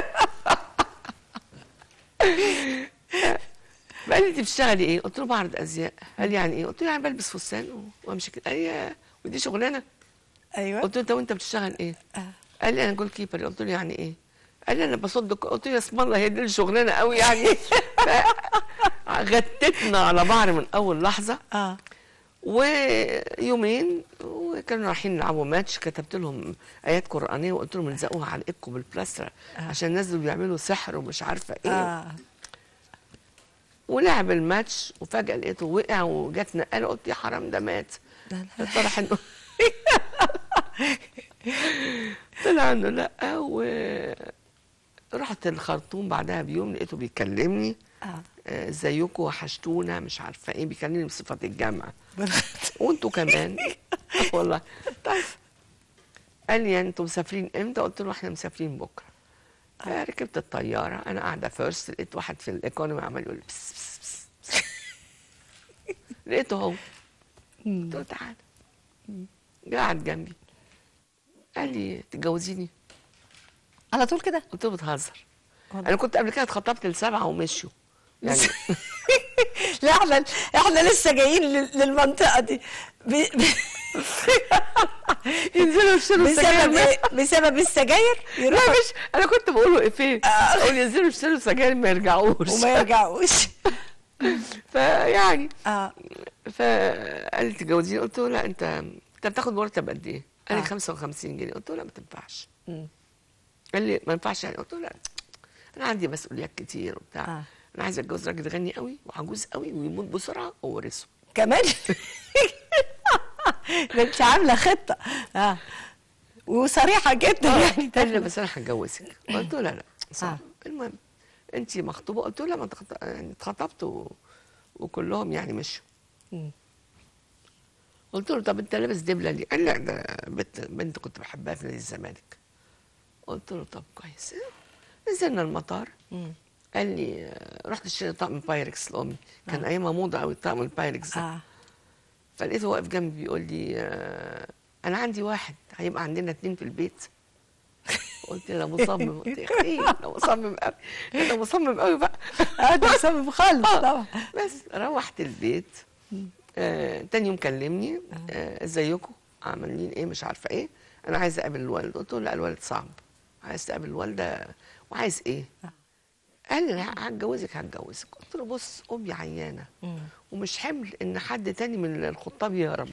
Speaker 2: فقال لي انت بتشتغلي ايه؟ قلت له بعرض ازياء قال لي يعني ايه؟ قلت له يعني بلبس فستان و- وامشي كده قال لي يا- ودي شغلانه؟
Speaker 3: ايوه
Speaker 2: قلت له انت وانت بتشتغل ايه؟
Speaker 3: آه.
Speaker 2: قال لي انا جول كيبر قلت له يعني ايه؟ قال لي انا بصد الك- قلت له يا اسم الله هي دي الشغلانه قوي يعني ف- غتتنا على بعض من اول لحظه
Speaker 3: اه
Speaker 2: ويومين وكانوا رايحين يلعبوا ماتش كتبت لهم ايات قرانيه وقلت لهم الزقوها على ايدكم بالبلاستر عشان الناس دول بيعملوا سحر ومش عارفه ايه
Speaker 3: اه
Speaker 2: ولعب الماتش وفجاه لقيته وقع وجت نقاله قلت يا حرام ده مات
Speaker 3: لا،
Speaker 2: طلع انه طلع انه لا ورحت الخرطوم بعدها بيوم لقيته بيكلمني
Speaker 3: اه
Speaker 2: آه، ازيكم وحشتونا مش عارفه ايه بيكلمني بصفه الجامعه
Speaker 3: بالغلط.
Speaker 2: وانتوا كمان والله طيب قال لي انتوا مسافرين امتى قلت له احنا مسافرين بكره فركبت الطياره انا قاعده فيرست لقيت واحد في الايكونومي عمال يقول لي بس بس بس, بس. لقيته هو قلت له تعالى قاعد جنبي قال لي تتجوزيني
Speaker 3: على طول كده
Speaker 2: قلت له بتهزر
Speaker 3: والله.
Speaker 2: انا كنت قبل كده اتخطبت لسبعه ومشيوا يعني
Speaker 3: لا احنا احنا لسه جايين لل- للمنطقه دي ب... ب...
Speaker 2: ينزلوا ينزلوا يشتروا السجاير
Speaker 3: بسبب ايه بسبب السجاير
Speaker 2: لا
Speaker 3: يروحوا
Speaker 2: مش انا كنت بقول له افيه اقول ينزلوا يشتروا سجاير ما يرجعوش
Speaker 3: وما يرجعوش
Speaker 2: فيعني
Speaker 3: اه
Speaker 2: فقال لي تتجوزيني قلت له لا انت انت بتاخد مرتب قد ايه؟ قال لي
Speaker 3: آه.
Speaker 2: 55 جنيه قلت له لا ما تنفعش
Speaker 3: مم.
Speaker 2: قال لي ما ينفعش يعني قلت له لا انا عندي مسؤوليات كتير وبتاع
Speaker 3: آه.
Speaker 2: انا عايز اتجوز راجل غني قوي وعجوز قوي ويموت بسرعه وورثه
Speaker 3: كمان ده انت عامله خطه اه وصريحه جدا يعني
Speaker 2: قال لي بس انا هتجوزك قلت له لا لا صعب
Speaker 3: آه.
Speaker 2: المهم انت مخطوبه قلت له لا ما انت خط- يعني اتخطبت و... وكلهم يعني مشوا
Speaker 3: مم.
Speaker 2: قلت له طب انت لابس دبله ليه؟ قال لا ده بنت بنت كنت بحبها في نادي الزمالك قلت له طب كويس نزلنا المطار
Speaker 3: مم.
Speaker 2: قال لي آه، رحت اشتري طقم بايركس لامي كان ايامها موضه قوي طقم البايركس ده
Speaker 3: اه
Speaker 2: فلقيته واقف جنبي بيقول لي آه، انا عندي واحد هيبقى عندنا اتنين في البيت قلت له انا مصمم قلت يا اخي انا مصمم قوي انا مصمم قوي بقى
Speaker 3: اه ده مصمم خالص طبعا
Speaker 2: بس روحت البيت آه، تاني يوم كلمني آه، ازيكم عاملين ايه مش عارفه ايه انا عايز اقابل الوالد قلت له لا الوالد صعب عايز تقابل الوالده وعايز ايه قال لي لا هتجوزك هتجوزك قلت له بص امي عيانه
Speaker 3: مم.
Speaker 2: ومش حمل ان حد تاني من الخطاب يهرب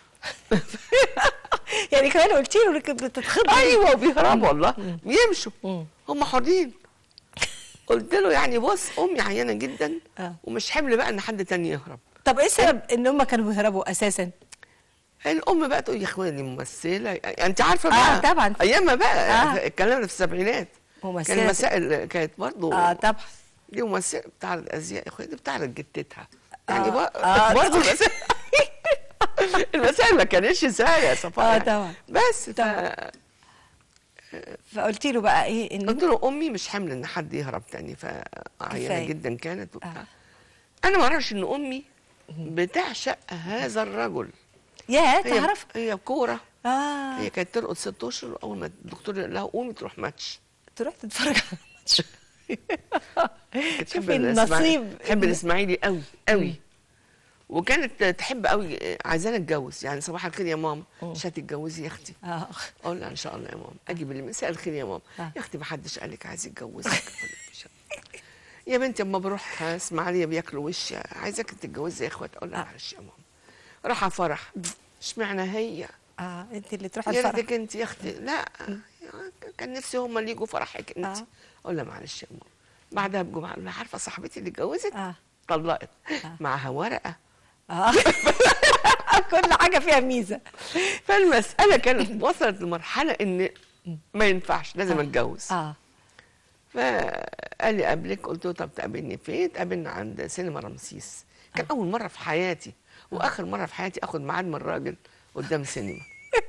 Speaker 3: يعني كمان قلت له انك بتتخض
Speaker 2: ايوه وبيهربوا والله بيمشوا
Speaker 3: مم.
Speaker 2: هم حرين قلت له يعني بص امي عيانه جدا
Speaker 3: آه.
Speaker 2: ومش حمل بقى ان حد تاني يهرب
Speaker 3: طب ايه السبب ان هم كانوا بيهربوا اساسا؟
Speaker 2: الام بقى تقول يا اخويا دي ممثله انت عارفه بقى
Speaker 3: آه، طبعاً.
Speaker 2: ايامها بقى
Speaker 3: آه.
Speaker 2: الكلام ده في السبعينات
Speaker 3: ممثلة.
Speaker 2: كان مسائل كانت برضه
Speaker 3: اه طبعا
Speaker 2: دي ممثله بتعرض ازياء يا اخويا دي بتعرض جتتها
Speaker 3: آه.
Speaker 2: يعني بر-
Speaker 3: آه.
Speaker 2: برضه المسائل المسائل ما كانتش سهله يا صفاء
Speaker 3: آه،
Speaker 2: يعني.
Speaker 3: طبعاً.
Speaker 2: بس ف...
Speaker 3: طبعاً. فقلت له بقى ايه ان
Speaker 2: قلت له امي مش حمل ان حد يهرب تاني
Speaker 3: كفاية.
Speaker 2: فعيانه جدا كانت وبتاع
Speaker 3: آه.
Speaker 2: انا ما اعرفش ان امي بتعشق هذا الرجل
Speaker 3: يا
Speaker 2: هي
Speaker 3: تعرف
Speaker 2: هي كوره
Speaker 3: اه
Speaker 2: هي كانت ترقد ست اشهر اول ما الدكتور يقول لها قومي تروح ماتش
Speaker 3: تروح تتفرج على الماتش
Speaker 2: كانت تحب
Speaker 3: شوفي
Speaker 2: الإسماعيلي-
Speaker 3: النصيب
Speaker 2: تحب الاسماعيلي قوي قوي وكانت تحب قوي عايزاني اتجوز يعني صباح الخير يا ماما مش هتتجوزي يا اختي
Speaker 3: اه
Speaker 2: اقول لها ان شاء الله يا ماما اجي بالليل مساء الخير يا ماما
Speaker 3: آه.
Speaker 2: يا اختي ما حدش قال لك عايز يتجوزك أقول لها مش ه- يا بنتي اما بروح اسماعيليه بياكلوا وشي عايزاك تتجوزي يا اخوات اقول لها
Speaker 3: آه.
Speaker 2: معلش يا ماما راح فرح اشمعنى هي
Speaker 3: اه انت اللي تروح
Speaker 2: يا
Speaker 3: الفرح
Speaker 2: ريتك انت يا اختي لا كان نفسي هم اللي يجوا فرحك انت
Speaker 3: آه.
Speaker 2: اقول لها معلش يا ماما بعدها بجمعه اقول لها عارفه صاحبتي اللي اتجوزت
Speaker 3: اه
Speaker 2: طلقت معاها ورقه
Speaker 3: اه كل حاجه فيها ميزه
Speaker 2: فالمساله كانت وصلت لمرحله ان ما ينفعش لازم اتجوز
Speaker 3: اه
Speaker 2: فقال لي قابلك قلت له طب تقابلني فين تقابلنا عند سينما رمسيس كان اول مره في حياتي واخر مره في حياتي اخد ميعاد من راجل قدام سينما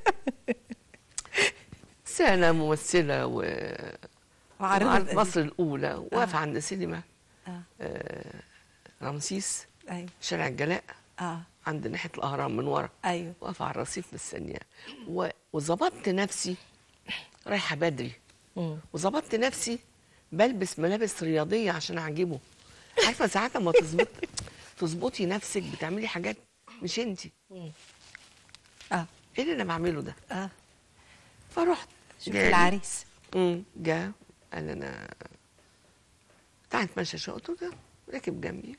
Speaker 2: سنة ممثلة و
Speaker 3: وعرضت
Speaker 2: وعرض مصر الأولى واقفة
Speaker 3: آه.
Speaker 2: عند سينما
Speaker 3: اه
Speaker 2: آه، رمسيس
Speaker 3: ايوه
Speaker 2: شارع الجلاء
Speaker 3: اه
Speaker 2: عند ناحية الأهرام من ورا
Speaker 3: ايوه
Speaker 2: واقفة على الرصيف مستنياه و- وظبطت نفسي رايحة بدري
Speaker 3: مم.
Speaker 2: وظبطت نفسي بلبس ملابس رياضيه عشان اعجبه عارفه ساعات لما تظبط تظبطي نفسك بتعملي حاجات مش انت
Speaker 3: اه
Speaker 2: ايه اللي انا بعمله ده
Speaker 3: اه
Speaker 2: فرحت
Speaker 3: شوف
Speaker 2: جالي.
Speaker 3: العريس
Speaker 2: امم جه قال انا تعال نتمشى شويه قلت له ده ركب جنبي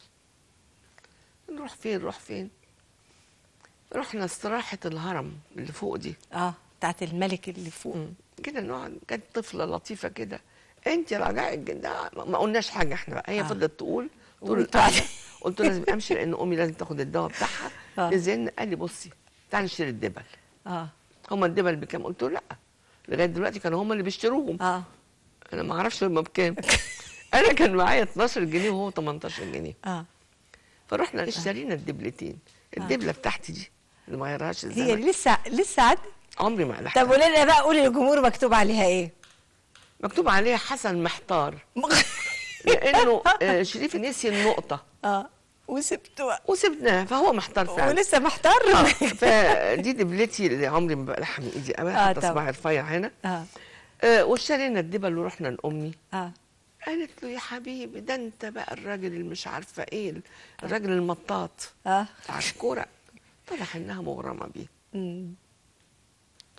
Speaker 2: نروح فين نروح فين رحنا استراحه الهرم اللي فوق دي
Speaker 3: اه بتاعت الملك اللي فوق
Speaker 2: مم. كده نقعد كانت طفله لطيفه كده انت رجعت جدا ما ما قلناش حاجه احنا بقى هي
Speaker 3: آه.
Speaker 2: فضلت تقول طول
Speaker 3: وانتوا
Speaker 2: القعده
Speaker 3: قاعدين.
Speaker 2: قلت له لازم امشي لان امي لازم تاخد الدواء بتاعها
Speaker 3: آه.
Speaker 2: نزلنا قال لي بصي تعالي نشتري الدبل
Speaker 3: اه
Speaker 2: هما الدبل بكام قلت له لا لغايه دلوقتي كانوا هما اللي بيشتروهم
Speaker 3: اه
Speaker 2: انا ما اعرفش هما بكام انا كان معايا 12 جنيه وهو 18 جنيه
Speaker 3: اه
Speaker 2: فرحنا اشترينا الدبلتين الدبله بتاعتي دي اللي ما غيرهاش
Speaker 3: هي
Speaker 2: الزمن
Speaker 3: لسه لسه عد
Speaker 2: عمري ما قلعتها
Speaker 3: طب قولي لنا بقى قولي للجمهور مكتوب عليها ايه
Speaker 2: مكتوب عليها حسن محتار لانه آه، شريف نسي النقطه
Speaker 3: اه وسبته بقى.
Speaker 2: وسبناه فهو محتار فعلا
Speaker 3: ولسه محتار
Speaker 2: آه، فدي دبلتي اللي عمري ما بقلعها من ايدي ابدا
Speaker 3: آه،
Speaker 2: حتى
Speaker 3: طبعا.
Speaker 2: صباعي رفيع هنا
Speaker 3: اه
Speaker 2: آه، واشترينا الدبل ورحنا لامي
Speaker 3: اه
Speaker 2: قالت له يا حبيبي ده انت بقى الراجل اللي مش عارفه ايه الراجل المطاط
Speaker 3: اه
Speaker 2: بتاع الكوره طلع انها مغرمه بيه
Speaker 3: مم.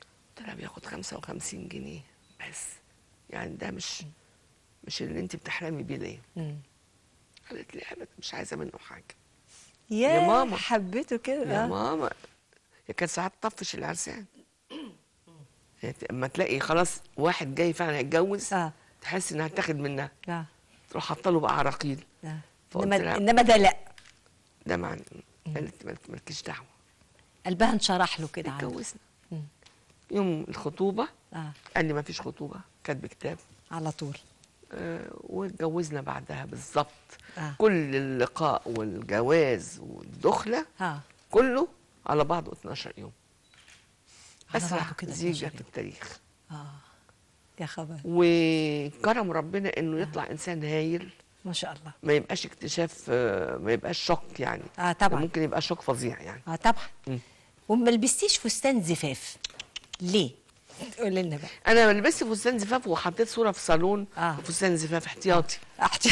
Speaker 2: لها بياخد 55 جنيه بس يعني ده مش مش اللي انت بتحلمي بيه ليه
Speaker 3: مم.
Speaker 2: قالت لي ابدا مش عايزه منه حاجه
Speaker 3: يا,
Speaker 2: يا ماما.
Speaker 3: حبيته كده
Speaker 2: يا
Speaker 3: آه.
Speaker 2: ماما هي كانت ساعات تطفش العرسان يعني اما تلاقي خلاص واحد جاي فعلا هيتجوز
Speaker 3: اه
Speaker 2: تحس انها هتاخد منها
Speaker 3: اه
Speaker 2: تروح حاطه له بقى عراقيل
Speaker 3: آه.
Speaker 2: فقلت
Speaker 3: انما
Speaker 2: لها-
Speaker 3: انما ده لا
Speaker 2: ده معنى قالت مالك- مالكيش دعوه
Speaker 3: قلبها انشرح له كده عنده.
Speaker 2: اتجوزنا
Speaker 3: مم.
Speaker 2: يوم الخطوبه
Speaker 3: اه
Speaker 2: قال لي ما فيش خطوبه كاتب كتاب
Speaker 3: على طول
Speaker 2: آه، واتجوزنا بعدها بالظبط
Speaker 3: آه.
Speaker 2: كل اللقاء والجواز والدخله
Speaker 3: اه
Speaker 2: كله على بعضه 12 يوم
Speaker 3: على
Speaker 2: اسرع
Speaker 3: بعضه كده
Speaker 2: زيجه
Speaker 3: 12
Speaker 2: في
Speaker 3: يوم.
Speaker 2: التاريخ
Speaker 3: اه يا خبر
Speaker 2: وكرم ربنا انه يطلع انسان هايل
Speaker 3: ما شاء الله
Speaker 2: ما يبقاش اكتشاف آه، ما يبقاش شوك يعني
Speaker 3: اه طبعا
Speaker 2: ممكن يبقى شوك فظيع يعني
Speaker 3: اه طبعا
Speaker 2: مم.
Speaker 3: وما لبستيش فستان زفاف ليه؟ قول لنا بقى
Speaker 2: انا لبست فستان زفاف وحطيت صوره في صالون
Speaker 3: آه.
Speaker 2: فستان زفاف احتياطي
Speaker 3: احتي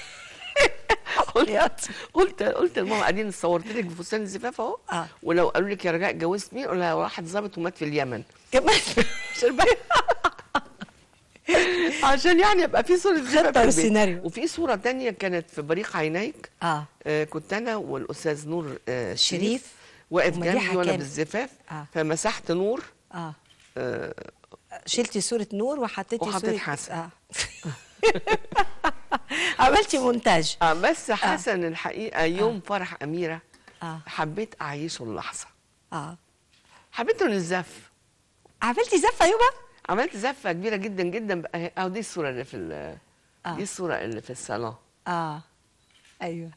Speaker 2: قلت قلت قلت لماما قاعدين صورت لك بفستان الزفاف اهو
Speaker 3: آه.
Speaker 2: ولو قالوا لك يا رجاء اتجوزت مين قول لها واحد ظابط ومات في اليمن
Speaker 3: كمان
Speaker 2: عشان بقى عشان يعني يبقى في صوره زفاف في
Speaker 3: خطة
Speaker 2: البيت.
Speaker 3: وسيناريو.
Speaker 2: وفي صوره تانية كانت في بريق عينيك
Speaker 3: اه
Speaker 2: آه كنت انا والاستاذ نور آه
Speaker 3: شريف
Speaker 2: شريف واقف
Speaker 3: ومديحة
Speaker 2: جنبي وانا
Speaker 3: كامل.
Speaker 2: بالزفاف
Speaker 3: آه.
Speaker 2: فمسحت نور
Speaker 3: اه
Speaker 2: آه
Speaker 3: شلتي صورة نور وحطيتي
Speaker 2: وحطيت
Speaker 3: صورة
Speaker 2: حسن.
Speaker 3: اه عملتي مونتاج
Speaker 2: آه بس حسن الحقيقه يوم فرح اميره
Speaker 3: اه
Speaker 2: حبيت اعيشه اللحظه
Speaker 3: اه
Speaker 2: حبيته للزف
Speaker 3: عملتي زفة يومها؟
Speaker 2: عملت زفه كبيره جدا جدا بقى اهو دي الصوره اللي في ال-
Speaker 3: آه.
Speaker 2: دي الصوره اللي في الصالون
Speaker 3: اه ايوه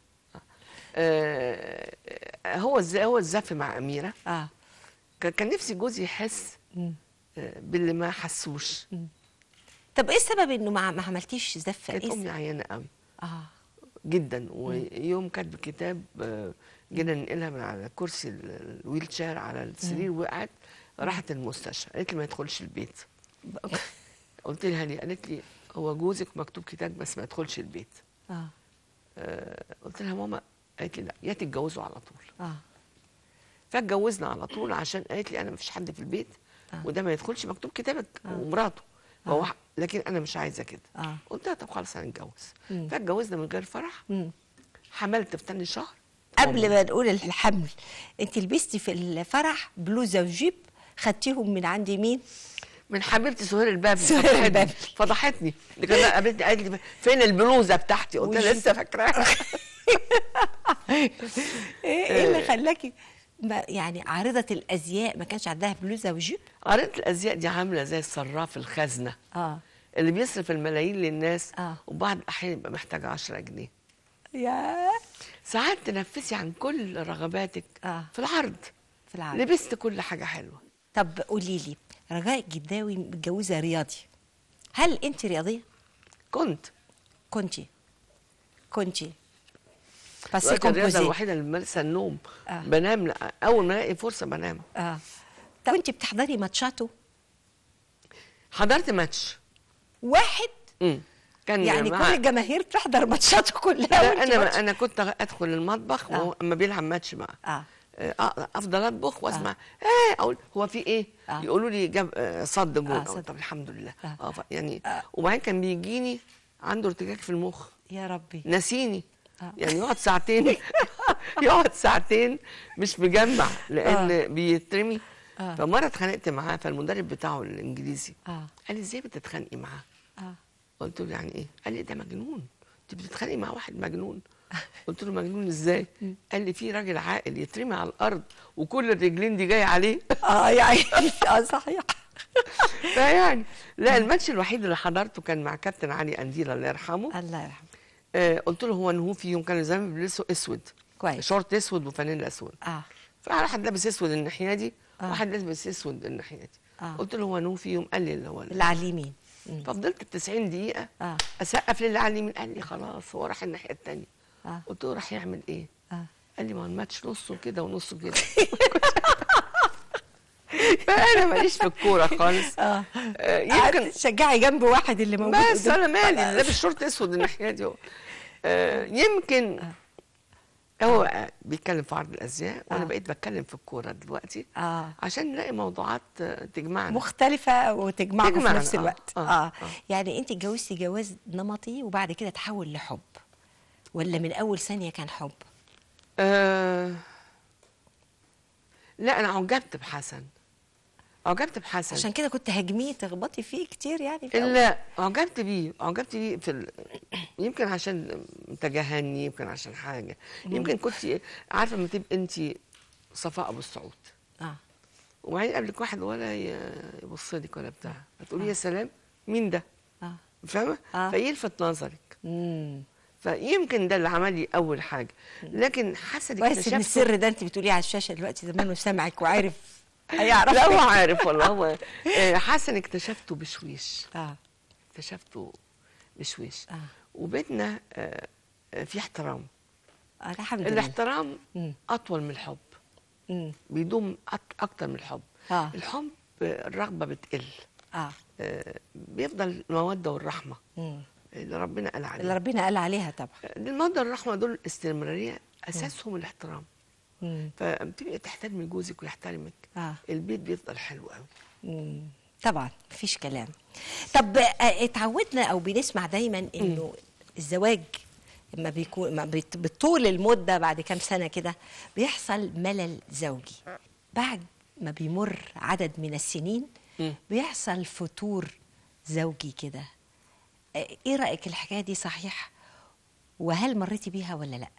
Speaker 2: آه هو الز- هو الزف مع اميره
Speaker 3: اه
Speaker 2: كان كان نفسي جوزي يحس
Speaker 3: مم.
Speaker 2: آه، باللي ما حسوش
Speaker 3: طب ايه السبب انه ما ما عملتيش زفة؟
Speaker 2: كانت
Speaker 3: ايه
Speaker 2: امي عيانه قوي
Speaker 3: اه
Speaker 2: جدا ويوم كاتب كتاب آه، جينا ننقلها من على كرسي ال- الويل شير على السرير وقعت راحت المستشفى قالت لي ما يدخلش البيت قلت لها ليه قالت لي هو جوزك مكتوب كتاب بس ما يدخلش البيت
Speaker 3: اه
Speaker 2: آه، قلت لها ماما قالت لي لا يا تتجوزوا على طول
Speaker 3: اه
Speaker 2: فاتجوزنا على طول عشان قالت لي انا مفيش حد في البيت
Speaker 3: آه.
Speaker 2: وده ما يدخلش مكتوب كتابك
Speaker 3: آه.
Speaker 2: ومراته فهو ح- لكن انا مش عايزه كده
Speaker 3: اه
Speaker 2: قلت لها طب خلاص هنتجوز
Speaker 3: مم.
Speaker 2: فاتجوزنا من غير فرح
Speaker 3: مم.
Speaker 2: حملت في تاني شهر
Speaker 3: قبل ما نقول الحمل انت لبستي في الفرح بلوزه وجيب خدتيهم من عند مين؟
Speaker 2: من حبيبتي سهير البابلي
Speaker 3: سهير
Speaker 2: فضحتني-
Speaker 3: البابلي.
Speaker 2: فضحتني دي كانت قابلتني قالت لي فين البلوزه بتاعتي قلت لها
Speaker 3: وجيب.
Speaker 2: لسه فاكراها
Speaker 3: ايه ايه اللي خلاكي ما يعني عارضه الازياء ما كانش عندها بلوزه وجيب؟
Speaker 2: قريت الازياء دي عامله زي الصراف الخزنه
Speaker 3: اه
Speaker 2: اللي بيصرف الملايين للناس
Speaker 3: آه.
Speaker 2: وبعض الاحيان يبقى محتاج 10 جنيه
Speaker 3: يا
Speaker 2: ساعات تنفسي عن كل رغباتك
Speaker 3: آه.
Speaker 2: في العرض
Speaker 3: في العالم
Speaker 2: لبست كل حاجه حلوه
Speaker 3: طب قولي لي رجاء الجداوي متجوزه رياضي هل انت رياضيه؟
Speaker 2: كنت
Speaker 3: كنتي كنتي بس
Speaker 2: دلوقتي الرياضه
Speaker 3: كومبوزي
Speaker 2: الوحيده اللي بمارسها النوم
Speaker 3: آه.
Speaker 2: بنام لا- اول ما الاقي فرصه بنام
Speaker 3: اه طب انت بتحضري ماتشاته
Speaker 2: حضرت ماتش
Speaker 3: واحد
Speaker 2: امم كان
Speaker 3: يعني
Speaker 2: مع-
Speaker 3: كل الجماهير بتحضر ماتشاته كلها
Speaker 2: لا
Speaker 3: وانت
Speaker 2: انا
Speaker 3: ماتش-
Speaker 2: انا كنت ادخل المطبخ
Speaker 3: آه.
Speaker 2: وهو اما بيلعب ماتش معاه
Speaker 3: اه
Speaker 2: آه، افضل اطبخ واسمع ايه اقول هو في ايه
Speaker 3: آه.
Speaker 2: يقولوا لي جاب آه، صد جول
Speaker 3: آه،
Speaker 2: أقول
Speaker 3: صد.
Speaker 2: طب الحمد لله
Speaker 3: آه.
Speaker 2: اه ف- يعني
Speaker 3: آه.
Speaker 2: وبعدين كان بيجيني عنده ارتجاج في المخ
Speaker 3: يا ربي
Speaker 2: نسيني
Speaker 3: آه.
Speaker 2: يعني يقعد ساعتين يقعد ساعتين مش مجمع لان بيترمي
Speaker 3: آه.
Speaker 2: فمره اتخانقت معاه فالمدرب بتاعه الانجليزي
Speaker 3: اه
Speaker 2: قال لي ازاي بتتخانقي معاه
Speaker 3: اه
Speaker 2: قلت له يعني ايه قال لي ده مجنون انت بتتخانقي مع واحد مجنون قلت له مجنون ازاي قال لي في راجل عاقل يترمي على الارض وكل الرجلين دي جايه عليه
Speaker 3: اه يعني اه صحيح
Speaker 2: فيعني لا الماتش الوحيد اللي حضرته كان مع كابتن علي قنديل الله يرحمه
Speaker 3: الله يرحمه
Speaker 2: آه قلت له هو نهو فيهم كانوا زمان بيلبسوا اسود
Speaker 3: كويس
Speaker 2: شورت اسود وفانيلا اسود
Speaker 3: اه
Speaker 2: فواحد لابس اسود الناحيه دي
Speaker 3: آه.
Speaker 2: واحد لابس اسود الناحيه دي
Speaker 3: آه.
Speaker 2: قلت له هو نهو فيهم قال لي اللي هو
Speaker 3: اللي على اليمين مم.
Speaker 2: ففضلت 90 دقيقه
Speaker 3: اه
Speaker 2: اسقف للي على اليمين قال لي خلاص هو راح الناحيه الثانيه
Speaker 3: اه
Speaker 2: قلت له راح يعمل ايه
Speaker 3: اه
Speaker 2: قال لي ما هو الماتش نصه كده ونصه كده فانا ماليش في الكوره خالص
Speaker 3: اه
Speaker 2: آه،
Speaker 3: يمكن
Speaker 2: يمكن
Speaker 3: تشجعي جنب واحد اللي موجود
Speaker 2: بس
Speaker 3: قدام.
Speaker 2: انا مالي لابس شورت اسود الناحيه دي هو. آه، يمكن هو بيتكلم في عرض الازياء وانا
Speaker 3: آه.
Speaker 2: بقيت بتكلم في الكوره دلوقتي
Speaker 3: اه
Speaker 2: عشان نلاقي موضوعات آه، تجمعنا
Speaker 3: مختلفة وتجمعكم في
Speaker 2: تجمعنا،
Speaker 3: نفس
Speaker 2: آه،
Speaker 3: الوقت
Speaker 2: آه،
Speaker 3: آه.
Speaker 2: آه.
Speaker 3: يعني انت اتجوزتي جواز نمطي وبعد كده تحول لحب ولا من اول ثانية كان حب
Speaker 2: آه لا انا عجبت بحسن عجبت بحسن
Speaker 3: عشان كده كنت هجميه تخبطي فيه كتير يعني في الأول.
Speaker 2: لا عجبت بيه عجبت بيه في ال... يمكن عشان تجاهلني يمكن عشان حاجه يمكن كنت عارفه لما تبقى انت صفاء ابو السعود
Speaker 3: اه
Speaker 2: وبعدين قبلك واحد ولا ي- يبص لك ولا بتاع هتقولي يا سلام مين ده
Speaker 3: اه
Speaker 2: فاهمه
Speaker 3: آه.
Speaker 2: فيلفت نظرك
Speaker 3: امم
Speaker 2: فيمكن ده اللي عمل لي اول حاجه لكن حسن
Speaker 3: كويس ان
Speaker 2: اكتشفته
Speaker 3: السر ده انت بتقوليه على الشاشه دلوقتي زمانه سامعك وعارف هيعرف
Speaker 2: لا هو عارف والله هو آه، حسن اكتشفته بشويش
Speaker 3: اه
Speaker 2: اكتشفته بشويش
Speaker 3: آه.
Speaker 2: وبيتنا آه، آه، في احترام
Speaker 3: آه، الحمد لله
Speaker 2: الاحترام
Speaker 3: مم.
Speaker 2: اطول من الحب
Speaker 3: مم.
Speaker 2: بيدوم أك- اكتر من الحب
Speaker 3: آه.
Speaker 2: الحب آه، الرغبه بتقل
Speaker 3: اه
Speaker 2: آه، بيفضل الموده والرحمه
Speaker 3: مم.
Speaker 2: اللي ربنا قال
Speaker 3: اللي
Speaker 2: عليها
Speaker 3: ربنا قال عليها طبعا
Speaker 2: الموده والرحمه دول الاستمراريه اساسهم الاحترام
Speaker 3: مم.
Speaker 2: فبتبقي تحترمي جوزك ويحترمك
Speaker 3: اه
Speaker 2: البيت بيفضل حلو قوي
Speaker 3: مم. طبعا مفيش كلام طب آه، اتعودنا او بنسمع دايما انه الزواج لما بيكون ما بيت- بطول المده بعد كام سنه كده بيحصل ملل زوجي بعد ما بيمر عدد من السنين
Speaker 2: مم.
Speaker 3: بيحصل فتور زوجي كده آه، ايه رايك الحكايه دي صحيح وهل مريتي بيها ولا لا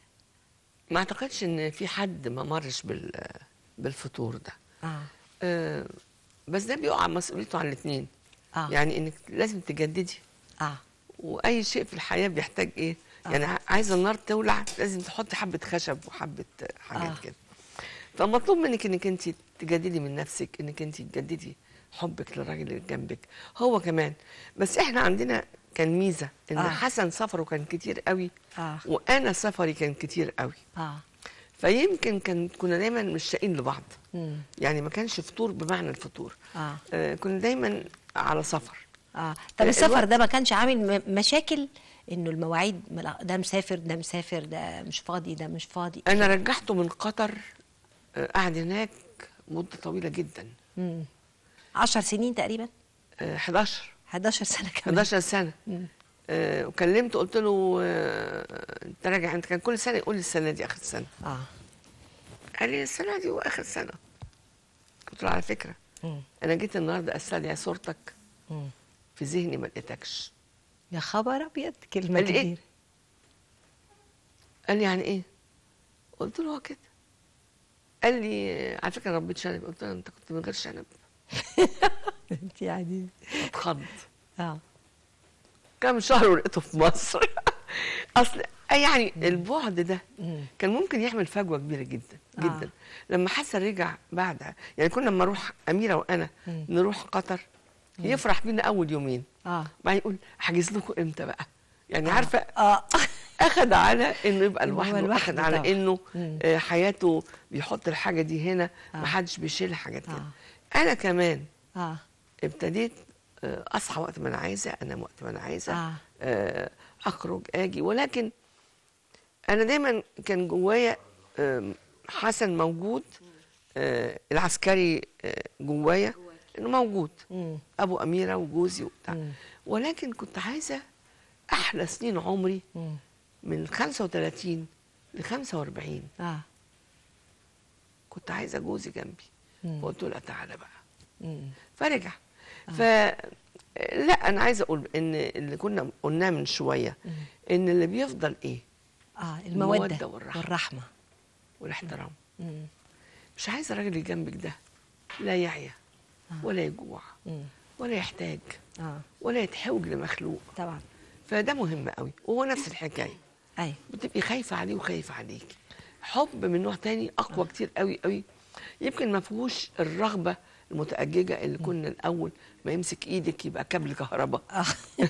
Speaker 2: ما اعتقدش ان في حد ما مرش بال بالفطور ده
Speaker 3: اه
Speaker 2: آه، بس ده بيقع مسؤوليته على الاثنين
Speaker 3: اه
Speaker 2: يعني انك لازم تجددي
Speaker 3: اه
Speaker 2: واي شيء في الحياه بيحتاج ايه يعني ع- عايزه النار تولع لازم تحطي حبه خشب وحبه حاجات
Speaker 3: آه.
Speaker 2: كده فمطلوب منك انك انت تجددي من نفسك انك انت تجددي حبك للراجل اللي جنبك هو كمان بس احنا عندنا كان ميزه ان
Speaker 3: آه.
Speaker 2: آه. حسن سفره كان كتير قوي
Speaker 3: اه
Speaker 2: وانا سفري كان كتير قوي
Speaker 3: اه
Speaker 2: فيمكن كان كنا دايما مشتاقين لبعض
Speaker 3: مم.
Speaker 2: يعني ما كانش فطور بمعنى الفطور
Speaker 3: اه
Speaker 2: آه كنا دايما على سفر
Speaker 3: اه طب
Speaker 2: آه،
Speaker 3: السفر
Speaker 2: الوقت-
Speaker 3: ده ما كانش عامل م- مشاكل انه المواعيد ملا- ده مسافر ده مسافر ده مش فاضي ده مش فاضي
Speaker 2: انا رجعته من قطر آه، قعد هناك مده طويله جدا
Speaker 3: امم 10 سنين تقريبا
Speaker 2: آه، 11
Speaker 3: 11 سنه كمان
Speaker 2: 11 سنه
Speaker 3: مم.
Speaker 2: آه، وكلمته قلت له آه، انت راجع انت كان كل سنه يقول لي السنه دي اخر سنه
Speaker 3: اه
Speaker 2: قال لي السنه دي واخر سنه قلت له على فكره
Speaker 3: مم.
Speaker 2: انا جيت النهارده استدعي صورتك
Speaker 3: مم.
Speaker 2: في ذهني ما لقيتكش
Speaker 3: يا خبر ابيض كلمه
Speaker 2: قال لي إيه؟
Speaker 3: كبيره
Speaker 2: قال لي يعني ايه قلت له هو كده قال لي على فكره ربيت شنب قلت له انت كنت من غير شنب
Speaker 3: انت يعني
Speaker 2: اتخض
Speaker 3: اه
Speaker 2: كام شهر ولقيته في مصر اصل يعني البعد ده
Speaker 3: مم.
Speaker 2: كان ممكن يعمل فجوه كبيره جدا
Speaker 3: آه.
Speaker 2: جدا لما حسن رجع بعدها يعني كنا لما اروح اميره وانا
Speaker 3: مم.
Speaker 2: نروح قطر يفرح بينا اول يومين
Speaker 3: اه
Speaker 2: بعدين يقول احجز لكم امتى بقى يعني
Speaker 3: آه.
Speaker 2: عارفه
Speaker 3: اه
Speaker 2: اخد على انه يبقى
Speaker 3: إنه هو
Speaker 2: لوحده
Speaker 3: لوحده
Speaker 2: اخد على
Speaker 3: طبعا.
Speaker 2: انه
Speaker 3: مم.
Speaker 2: آه، حياته بيحط الحاجه دي هنا
Speaker 3: آه.
Speaker 2: محدش بيشيل حاجات كده
Speaker 3: آه.
Speaker 2: انا كمان
Speaker 3: اه
Speaker 2: ابتديت آه، اصحى وقت ما انا عايزه انام وقت ما انا عايزه
Speaker 3: آه.
Speaker 2: آه، اخرج اجي ولكن انا دايما كان جوايا آم، حسن موجود آه، العسكري آه، جوايا انه موجود
Speaker 3: مم.
Speaker 2: ابو اميره وجوزي وبتاع
Speaker 3: مم.
Speaker 2: ولكن كنت عايزه احلى سنين عمري
Speaker 3: مم.
Speaker 2: من 35 ل 45
Speaker 3: اه
Speaker 2: كنت عايزه جوزي جنبي
Speaker 3: مم.
Speaker 2: فقلت له لا تعالى بقى
Speaker 3: مم.
Speaker 2: فرجع ف لا انا عايزه اقول ان اللي كنا قلناه من شويه
Speaker 3: مم.
Speaker 2: ان اللي بيفضل ايه
Speaker 3: اه الموده
Speaker 2: المودة والرحمة.
Speaker 3: والرحمه
Speaker 2: والاحترام
Speaker 3: مم.
Speaker 2: مش عايزه الراجل اللي جنبك ده لا يعيا ولا يجوع
Speaker 3: مم.
Speaker 2: ولا يحتاج
Speaker 3: اه
Speaker 2: ولا يتحوج لمخلوق
Speaker 3: طبعا
Speaker 2: فده مهم قوي وهو نفس الحكايه
Speaker 3: ايوه
Speaker 2: بتبقي خايفه عليه وخايفه عليك حب من نوع تاني اقوى كتير قوي قوي يمكن ما فيهوش الرغبه المتأججة اللي كنا الأول ما يمسك إيدك يبقى كابل كهرباء
Speaker 3: اه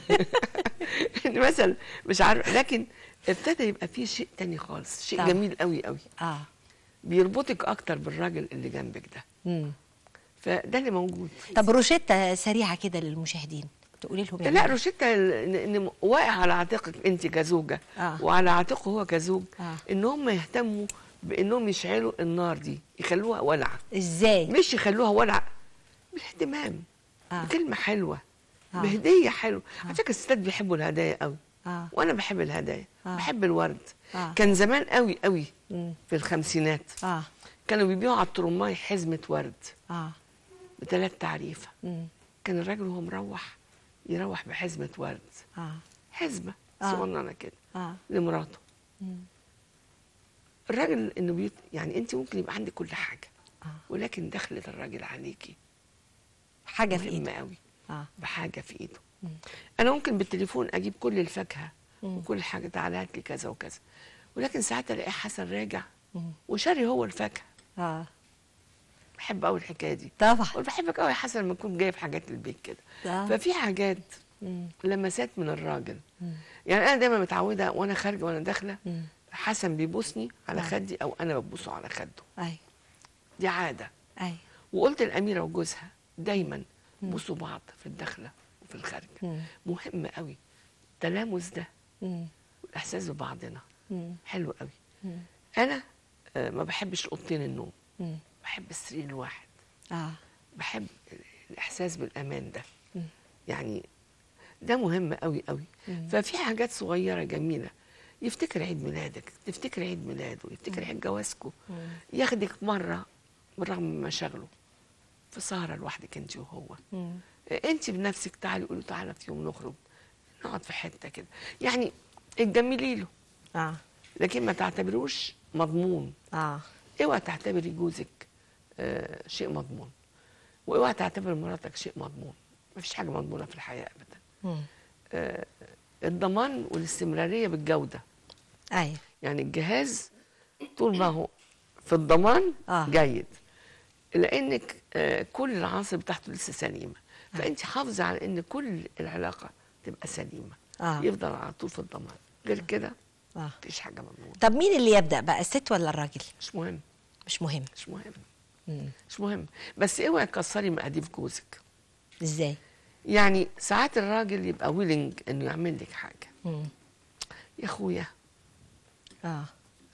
Speaker 2: مثلا مش عارف لكن ابتدى يبقى فيه شيء تاني خالص شيء
Speaker 3: طبعا.
Speaker 2: جميل قوي قوي
Speaker 3: اه
Speaker 2: بيربطك أكتر بالراجل اللي جنبك ده
Speaker 3: مم.
Speaker 2: فده اللي موجود
Speaker 3: طب روشتة سريعة كده للمشاهدين تقولي لهم
Speaker 2: لا
Speaker 3: يعملوا؟
Speaker 2: روشيتا ال- ان إن واقع على عاتقك انت كزوجه
Speaker 3: آه.
Speaker 2: وعلى عاتقه هو كزوج
Speaker 3: آه.
Speaker 2: ان هم يهتموا بانهم يشعلوا النار دي يخلوها ولعه
Speaker 3: ازاي
Speaker 2: مش يخلوها ولعه بالاهتمام
Speaker 3: آه.
Speaker 2: بكلمه حلوه
Speaker 3: آه.
Speaker 2: بهديه حلوه على فكره الستات بيحبوا الهدايا قوي
Speaker 3: اه
Speaker 2: وانا بحب الهدايا
Speaker 3: آه.
Speaker 2: بحب الورد
Speaker 3: آه.
Speaker 2: كان زمان قوي قوي
Speaker 3: مم.
Speaker 2: في الخمسينات
Speaker 3: اه
Speaker 2: كانوا بيبيعوا على الترماي حزمه ورد
Speaker 3: اه
Speaker 2: بثلاث تعريفه
Speaker 3: مم.
Speaker 2: كان الراجل وهو مروح يروح بحزمه ورد
Speaker 3: اه
Speaker 2: حزمه
Speaker 3: آه.
Speaker 2: صغننه كده
Speaker 3: اه
Speaker 2: لمراته
Speaker 3: مم.
Speaker 2: الراجل انه بيت يعني انت ممكن يبقى عندك كل حاجه
Speaker 3: آه.
Speaker 2: ولكن دخلت الراجل عليكي
Speaker 3: حاجه في
Speaker 2: مهمه
Speaker 3: ايده
Speaker 2: قوي
Speaker 3: اه
Speaker 2: بحاجه في ايده
Speaker 3: مم.
Speaker 2: انا ممكن بالتليفون اجيب كل الفاكهه
Speaker 3: مم.
Speaker 2: وكل حاجه تعالى هات لي كذا وكذا ولكن ساعات الاقي حسن راجع
Speaker 3: مم.
Speaker 2: وشاري هو الفاكهه
Speaker 3: اه
Speaker 2: بحب قوي الحكايه دي
Speaker 3: طبعا
Speaker 2: وانا بحبك قوي يا حسن لما اكون جايب حاجات للبيت كده
Speaker 3: آه.
Speaker 2: ففي حاجات
Speaker 3: مم.
Speaker 2: لمسات من الراجل
Speaker 3: مم.
Speaker 2: يعني انا دايما متعوده وانا خارجه وانا داخله
Speaker 3: مم.
Speaker 2: حسن بيبوسني على
Speaker 3: آه.
Speaker 2: خدي او انا ببوسه على خده
Speaker 3: اي
Speaker 2: دي عاده
Speaker 3: اي
Speaker 2: وقلت الاميره وجوزها دايما بوسوا بعض في الدخله وفي الخارجه
Speaker 3: مم.
Speaker 2: مهم قوي التلامس ده
Speaker 3: مم.
Speaker 2: والاحساس ببعضنا
Speaker 3: مم.
Speaker 2: حلو قوي
Speaker 3: مم.
Speaker 2: انا آه، ما بحبش اوضتين النوم
Speaker 3: مم.
Speaker 2: بحب السرير الواحد
Speaker 3: اه
Speaker 2: بحب الاحساس بالامان ده
Speaker 3: مم.
Speaker 2: يعني ده مهم قوي قوي
Speaker 3: مم.
Speaker 2: ففي حاجات صغيره جميله يفتكر عيد ميلادك تفتكر عيد ميلاده يفتكر عيد جوازكم
Speaker 3: مم.
Speaker 2: ياخدك مره بالرغم من مشاغله في سهره لوحدك انت وهو
Speaker 3: مم.
Speaker 2: انت بنفسك تعالي قولي تعالى في يوم نخرج نقعد في حته كده يعني اتجملي له
Speaker 3: اه
Speaker 2: لكن ما تعتبروش مضمون
Speaker 3: اه
Speaker 2: اوعى تعتبري جوزك آه شيء مضمون واوعى تعتبر مراتك شيء مضمون ما فيش حاجه مضمونه في الحياه ابدا
Speaker 3: مم.
Speaker 2: آه الضمان والاستمراريه بالجوده
Speaker 3: ايوه
Speaker 2: يعني الجهاز طول ما هو في الضمان
Speaker 3: آه.
Speaker 2: جيد لانك آه كل العناصر بتاعته لسه سليمه فانت حافظه على ان كل العلاقه تبقى سليمه
Speaker 3: آه.
Speaker 2: يفضل على طول في الضمان غير كده
Speaker 3: اه
Speaker 2: مفيش حاجه مضمونه
Speaker 3: طب مين اللي يبدا بقى الست ولا الراجل
Speaker 2: مش مهم
Speaker 3: مش مهم
Speaker 2: مش مهم
Speaker 3: مم.
Speaker 2: مش مهم بس اوعي تكسري مقاديف جوزك
Speaker 3: ازاي
Speaker 2: يعني ساعات الراجل يبقى ويلنج انه يعمل لك حاجه
Speaker 3: مم.
Speaker 2: يا اخويا
Speaker 3: اه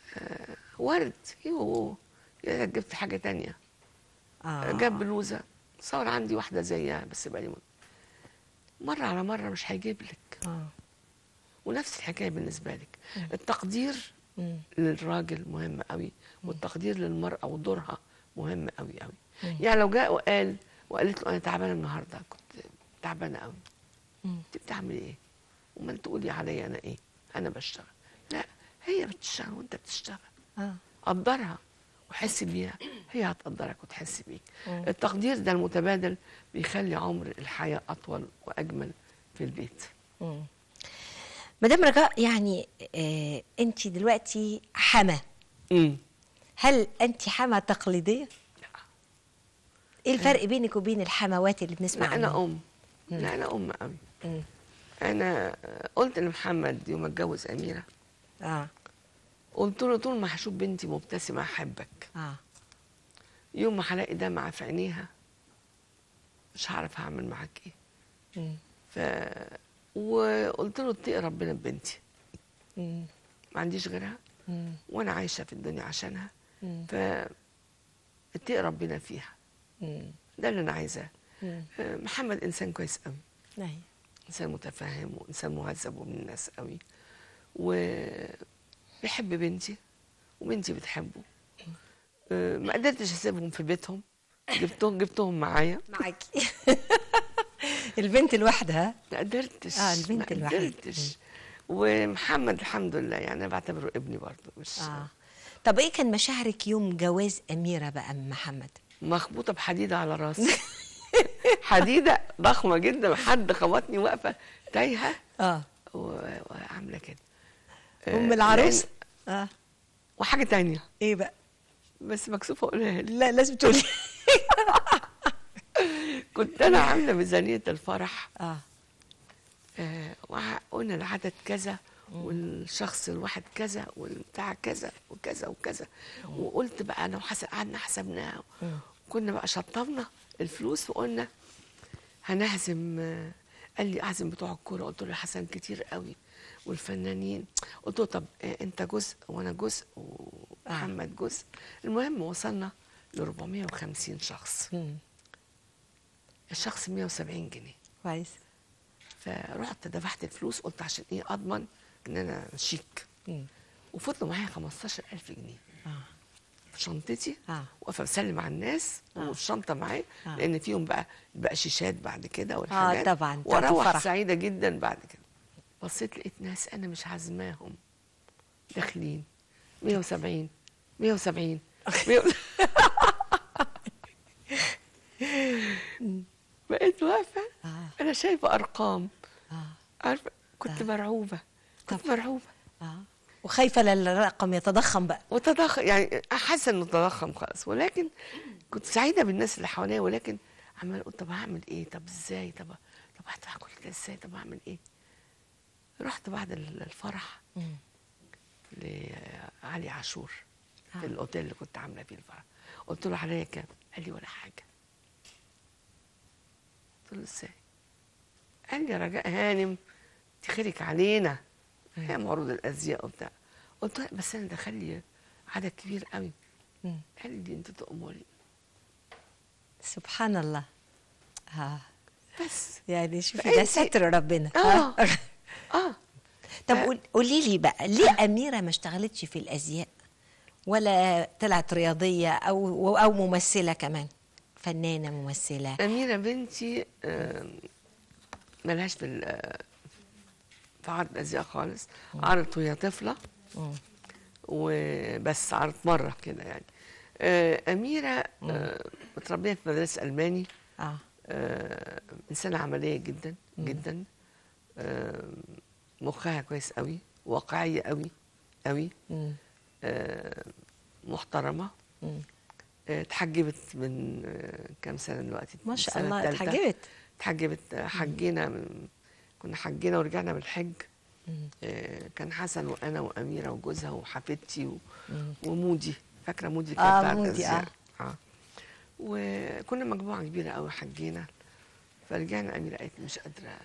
Speaker 2: ورد يوه يا ريت جبت حاجه تانية
Speaker 3: اه
Speaker 2: جاب بلوزه صار عندي واحده زيها بس بقالي مدة. مره على مره مش هيجيب لك
Speaker 3: اه
Speaker 2: ونفس الحكايه بالنسبه لك التقدير
Speaker 3: مم.
Speaker 2: للراجل مهم قوي والتقدير للمراه ودورها مهم قوي قوي
Speaker 3: مم.
Speaker 2: يعني لو جاء وقال وقالت له انا تعبانه النهارده كنت تعبانه قوي
Speaker 3: مم.
Speaker 2: انت بتعملي ايه وما تقولي عليا انا ايه انا بشتغل لا هي بتشتغل وانت بتشتغل
Speaker 3: اه
Speaker 2: قدرها وحس بيها هي هتقدرك وتحس بيك
Speaker 3: مم.
Speaker 2: التقدير ده المتبادل بيخلي عمر الحياة أطول وأجمل في البيت
Speaker 3: مم. مدام رجاء يعني آه انت دلوقتي حما
Speaker 2: امم
Speaker 3: هل انت حما تقليديه
Speaker 2: لا
Speaker 3: ايه الفرق بينك وبين الحموات اللي بنسمع
Speaker 2: لا أنا
Speaker 3: عنهم
Speaker 2: أم لا أنا أم قوي
Speaker 3: مم.
Speaker 2: أنا قلت لمحمد يوم اتجوز أميرة
Speaker 3: اه
Speaker 2: قلت له طول ما هشوف بنتي مبتسمة أحبك
Speaker 3: اه
Speaker 2: يوم ما هلاقي دمعة في عينيها مش هعرف هعمل معاك إيه
Speaker 3: مم.
Speaker 2: ف وقلت له اتقي ربنا ببنتي
Speaker 3: مم.
Speaker 2: ما عنديش غيرها
Speaker 3: مم.
Speaker 2: وانا عايشه في الدنيا عشانها
Speaker 3: مم.
Speaker 2: ف اتقي ربنا فيها
Speaker 3: مم.
Speaker 2: ده اللي انا عايزاه
Speaker 3: مم.
Speaker 2: آه، محمد انسان كويس قوي
Speaker 3: أيوة.
Speaker 2: انسان متفاهم وانسان مهذب ومن الناس قوي وبيحب بنتي وبنتي بتحبه آه، ما قدرتش اسيبهم في بيتهم جبتهم جبتهم معايا
Speaker 3: معاكي البنت لوحدها
Speaker 2: ما قدرتش
Speaker 3: آه، البنت
Speaker 2: ما
Speaker 3: الوحيدة.
Speaker 2: قدرتش ومحمد الحمد لله يعني انا بعتبره ابني برضه مش
Speaker 3: اه طب ايه كان مشاعرك يوم جواز اميره بقى من محمد
Speaker 2: مخبوطه بحديده على راسي حديده ضخمه جدا حد خبطني واقفه تايهه
Speaker 3: اه
Speaker 2: و- وعامله كده
Speaker 3: ام
Speaker 2: آه،
Speaker 3: العروس
Speaker 2: لأن-
Speaker 3: اه
Speaker 2: وحاجه تانية
Speaker 3: ايه بقى
Speaker 2: بس مكسوفه اقولها لك.
Speaker 3: لا لازم تقولي
Speaker 2: كنت انا عامله ميزانيه الفرح
Speaker 3: اه
Speaker 2: آه، وقلنا العدد كذا والشخص الواحد كذا والبتاع كذا وكذا وكذا وقلت بقى انا وحسن قعدنا حسبناها كنا بقى شطبنا الفلوس وقلنا هنهزم آه، قال لي اعزم بتوع الكوره قلت له يا حسن كتير قوي والفنانين قلت له طب آه، انت جزء وانا جزء ومحمد جزء المهم وصلنا ل 450 شخص
Speaker 3: مم.
Speaker 2: الشخص 170 جنيه
Speaker 3: كويس
Speaker 2: فرحت دفعت الفلوس قلت عشان ايه اضمن ان انا شيك
Speaker 3: مم.
Speaker 2: وفضلوا معايا 15000 جنيه
Speaker 3: اه
Speaker 2: في شنطتي
Speaker 3: اه
Speaker 2: واقفه بسلم على الناس
Speaker 3: آه.
Speaker 2: والشنطه معايا
Speaker 3: آه.
Speaker 2: لان فيهم بقى بقى شيشات بعد كده والحاجات
Speaker 3: طبعاً، بتاعت
Speaker 2: واروح
Speaker 3: الفرح.
Speaker 2: سعيده جدا بعد كده بصيت لقيت ناس انا مش عازماهم داخلين 170 170 100 بقيت واقفه
Speaker 3: اه
Speaker 2: انا شايفه ارقام
Speaker 3: اه
Speaker 2: عارفه كنت
Speaker 3: آه.
Speaker 2: مرعوبه كنت
Speaker 3: طبعاً.
Speaker 2: مرعوبه
Speaker 3: اه وخايفه للرقم يتضخم بقى
Speaker 2: وتضخم يعني حاسه انه تضخم خالص ولكن كنت سعيده بالناس اللي حواليا ولكن عمال اقول طب هعمل ايه طب ازاي طب طب هدفع كل ده ازاي طب هعمل ايه رحت بعد ال- الفرح
Speaker 3: مم.
Speaker 2: لعلي عاشور
Speaker 3: آه.
Speaker 2: في الاوتيل اللي كنت عامله فيه الفرح قلت له عليا كام قال لي ولا حاجه قلت له ازاي قال لي يا رجاء هانم تخرك علينا هي معروض الازياء وبتاع قلت له لا، بس انا دخل لي عدد كبير قوي
Speaker 3: مم.
Speaker 2: قال لي انت تأمري
Speaker 3: سبحان الله اه
Speaker 2: بس
Speaker 3: يعني شوفي
Speaker 2: فأنت-
Speaker 3: ده ستر ربنا
Speaker 2: اه اه
Speaker 3: طب
Speaker 2: ف-
Speaker 3: قول- قولي لي بقى ليه اميره ما اشتغلتش في الازياء ولا طلعت رياضيه او او ممثله كمان فنانه ممثله
Speaker 2: أميرة بنتي آم، ملهاش في ال- في عرض أزياء خالص عرضت وهي طفلة
Speaker 3: مم.
Speaker 2: وبس عرضت مرة كده يعني آه، أميرة آه، متربية في مدرسة ألماني
Speaker 3: اه
Speaker 2: آه، إنسانة عملية جدا جدا آه، مخها كويس قوي واقعية قوي قوي
Speaker 3: مم.
Speaker 2: آه، محترمة
Speaker 3: مم.
Speaker 2: آه، اتحجبت من آه، كام سنة دلوقتي
Speaker 3: ما شاء
Speaker 2: السنة
Speaker 3: الله
Speaker 2: التالتة.
Speaker 3: اتحجبت
Speaker 2: اتحجبت آه، حجينا من كنا حجينا ورجعنا من الحج
Speaker 3: مم.
Speaker 2: آه، كان حسن وانا واميره وجوزها وحفيدتي و-
Speaker 3: مم.
Speaker 2: ومودي فاكره مودي
Speaker 3: آه،
Speaker 2: كانت بتاعت
Speaker 3: مودي،
Speaker 2: الأزياء.
Speaker 3: آه.
Speaker 2: اه وكنا مجموعه كبيره قوي حجينا فرجعنا اميره قالت مش قادره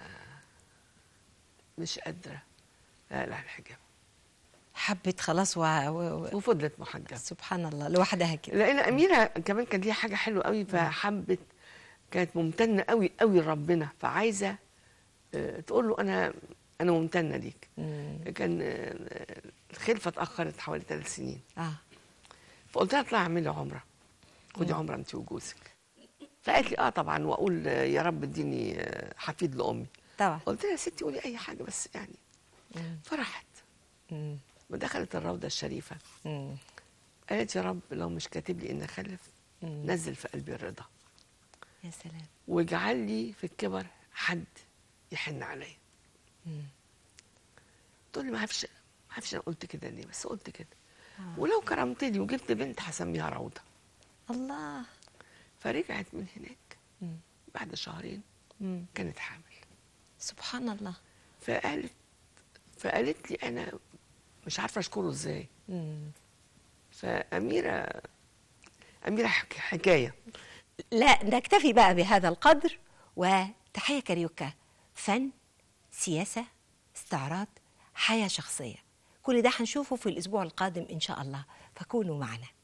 Speaker 2: مش قادره لا لا الحجاب
Speaker 3: حبت خلاص و... و... و...
Speaker 2: وفضلت محجبه
Speaker 3: سبحان الله لوحدها كده
Speaker 2: لان اميره كمان كان ليها حاجه حلوه قوي فحبت كانت ممتنه قوي قوي لربنا فعايزه آه، تقول له انا انا ممتنه ليك
Speaker 3: مم.
Speaker 2: كان آه، الخلفه اتاخرت حوالي ثلاث سنين
Speaker 3: اه
Speaker 2: فقلت لها اطلعي اعملي عمره خدي عمره انت وجوزك فقالت لي اه طبعا واقول آه، يا رب اديني آه، حفيد لامي
Speaker 3: طبعا
Speaker 2: قلت لها يا ستي قولي اي حاجه بس يعني
Speaker 3: مم.
Speaker 2: فرحت
Speaker 3: مم.
Speaker 2: ودخلت الروضه الشريفه
Speaker 3: مم.
Speaker 2: قالت يا رب لو مش كاتب لي ان اخلف
Speaker 3: مم.
Speaker 2: نزل في قلبي الرضا
Speaker 3: يا سلام
Speaker 2: واجعل لي في الكبر حد يحن عليا
Speaker 3: مم.
Speaker 2: تقول لي ما اعرفش ما اعرفش انا قلت كده ليه بس قلت كده
Speaker 3: آه.
Speaker 2: ولو كرمتني وجبت بنت هسميها روضه
Speaker 3: الله
Speaker 2: فرجعت من هناك
Speaker 3: مم.
Speaker 2: بعد شهرين
Speaker 3: مم.
Speaker 2: كانت حامل
Speaker 3: سبحان الله
Speaker 2: فقالت فقالت لي انا مش عارفه اشكره ازاي
Speaker 3: مم.
Speaker 2: فاميره اميره حك- حكايه
Speaker 3: لا نكتفي بقى بهذا القدر وتحية كاريوكا فن سياسة استعراض حياة شخصية كل ده هنشوفه في الأسبوع القادم إن شاء الله فكونوا معنا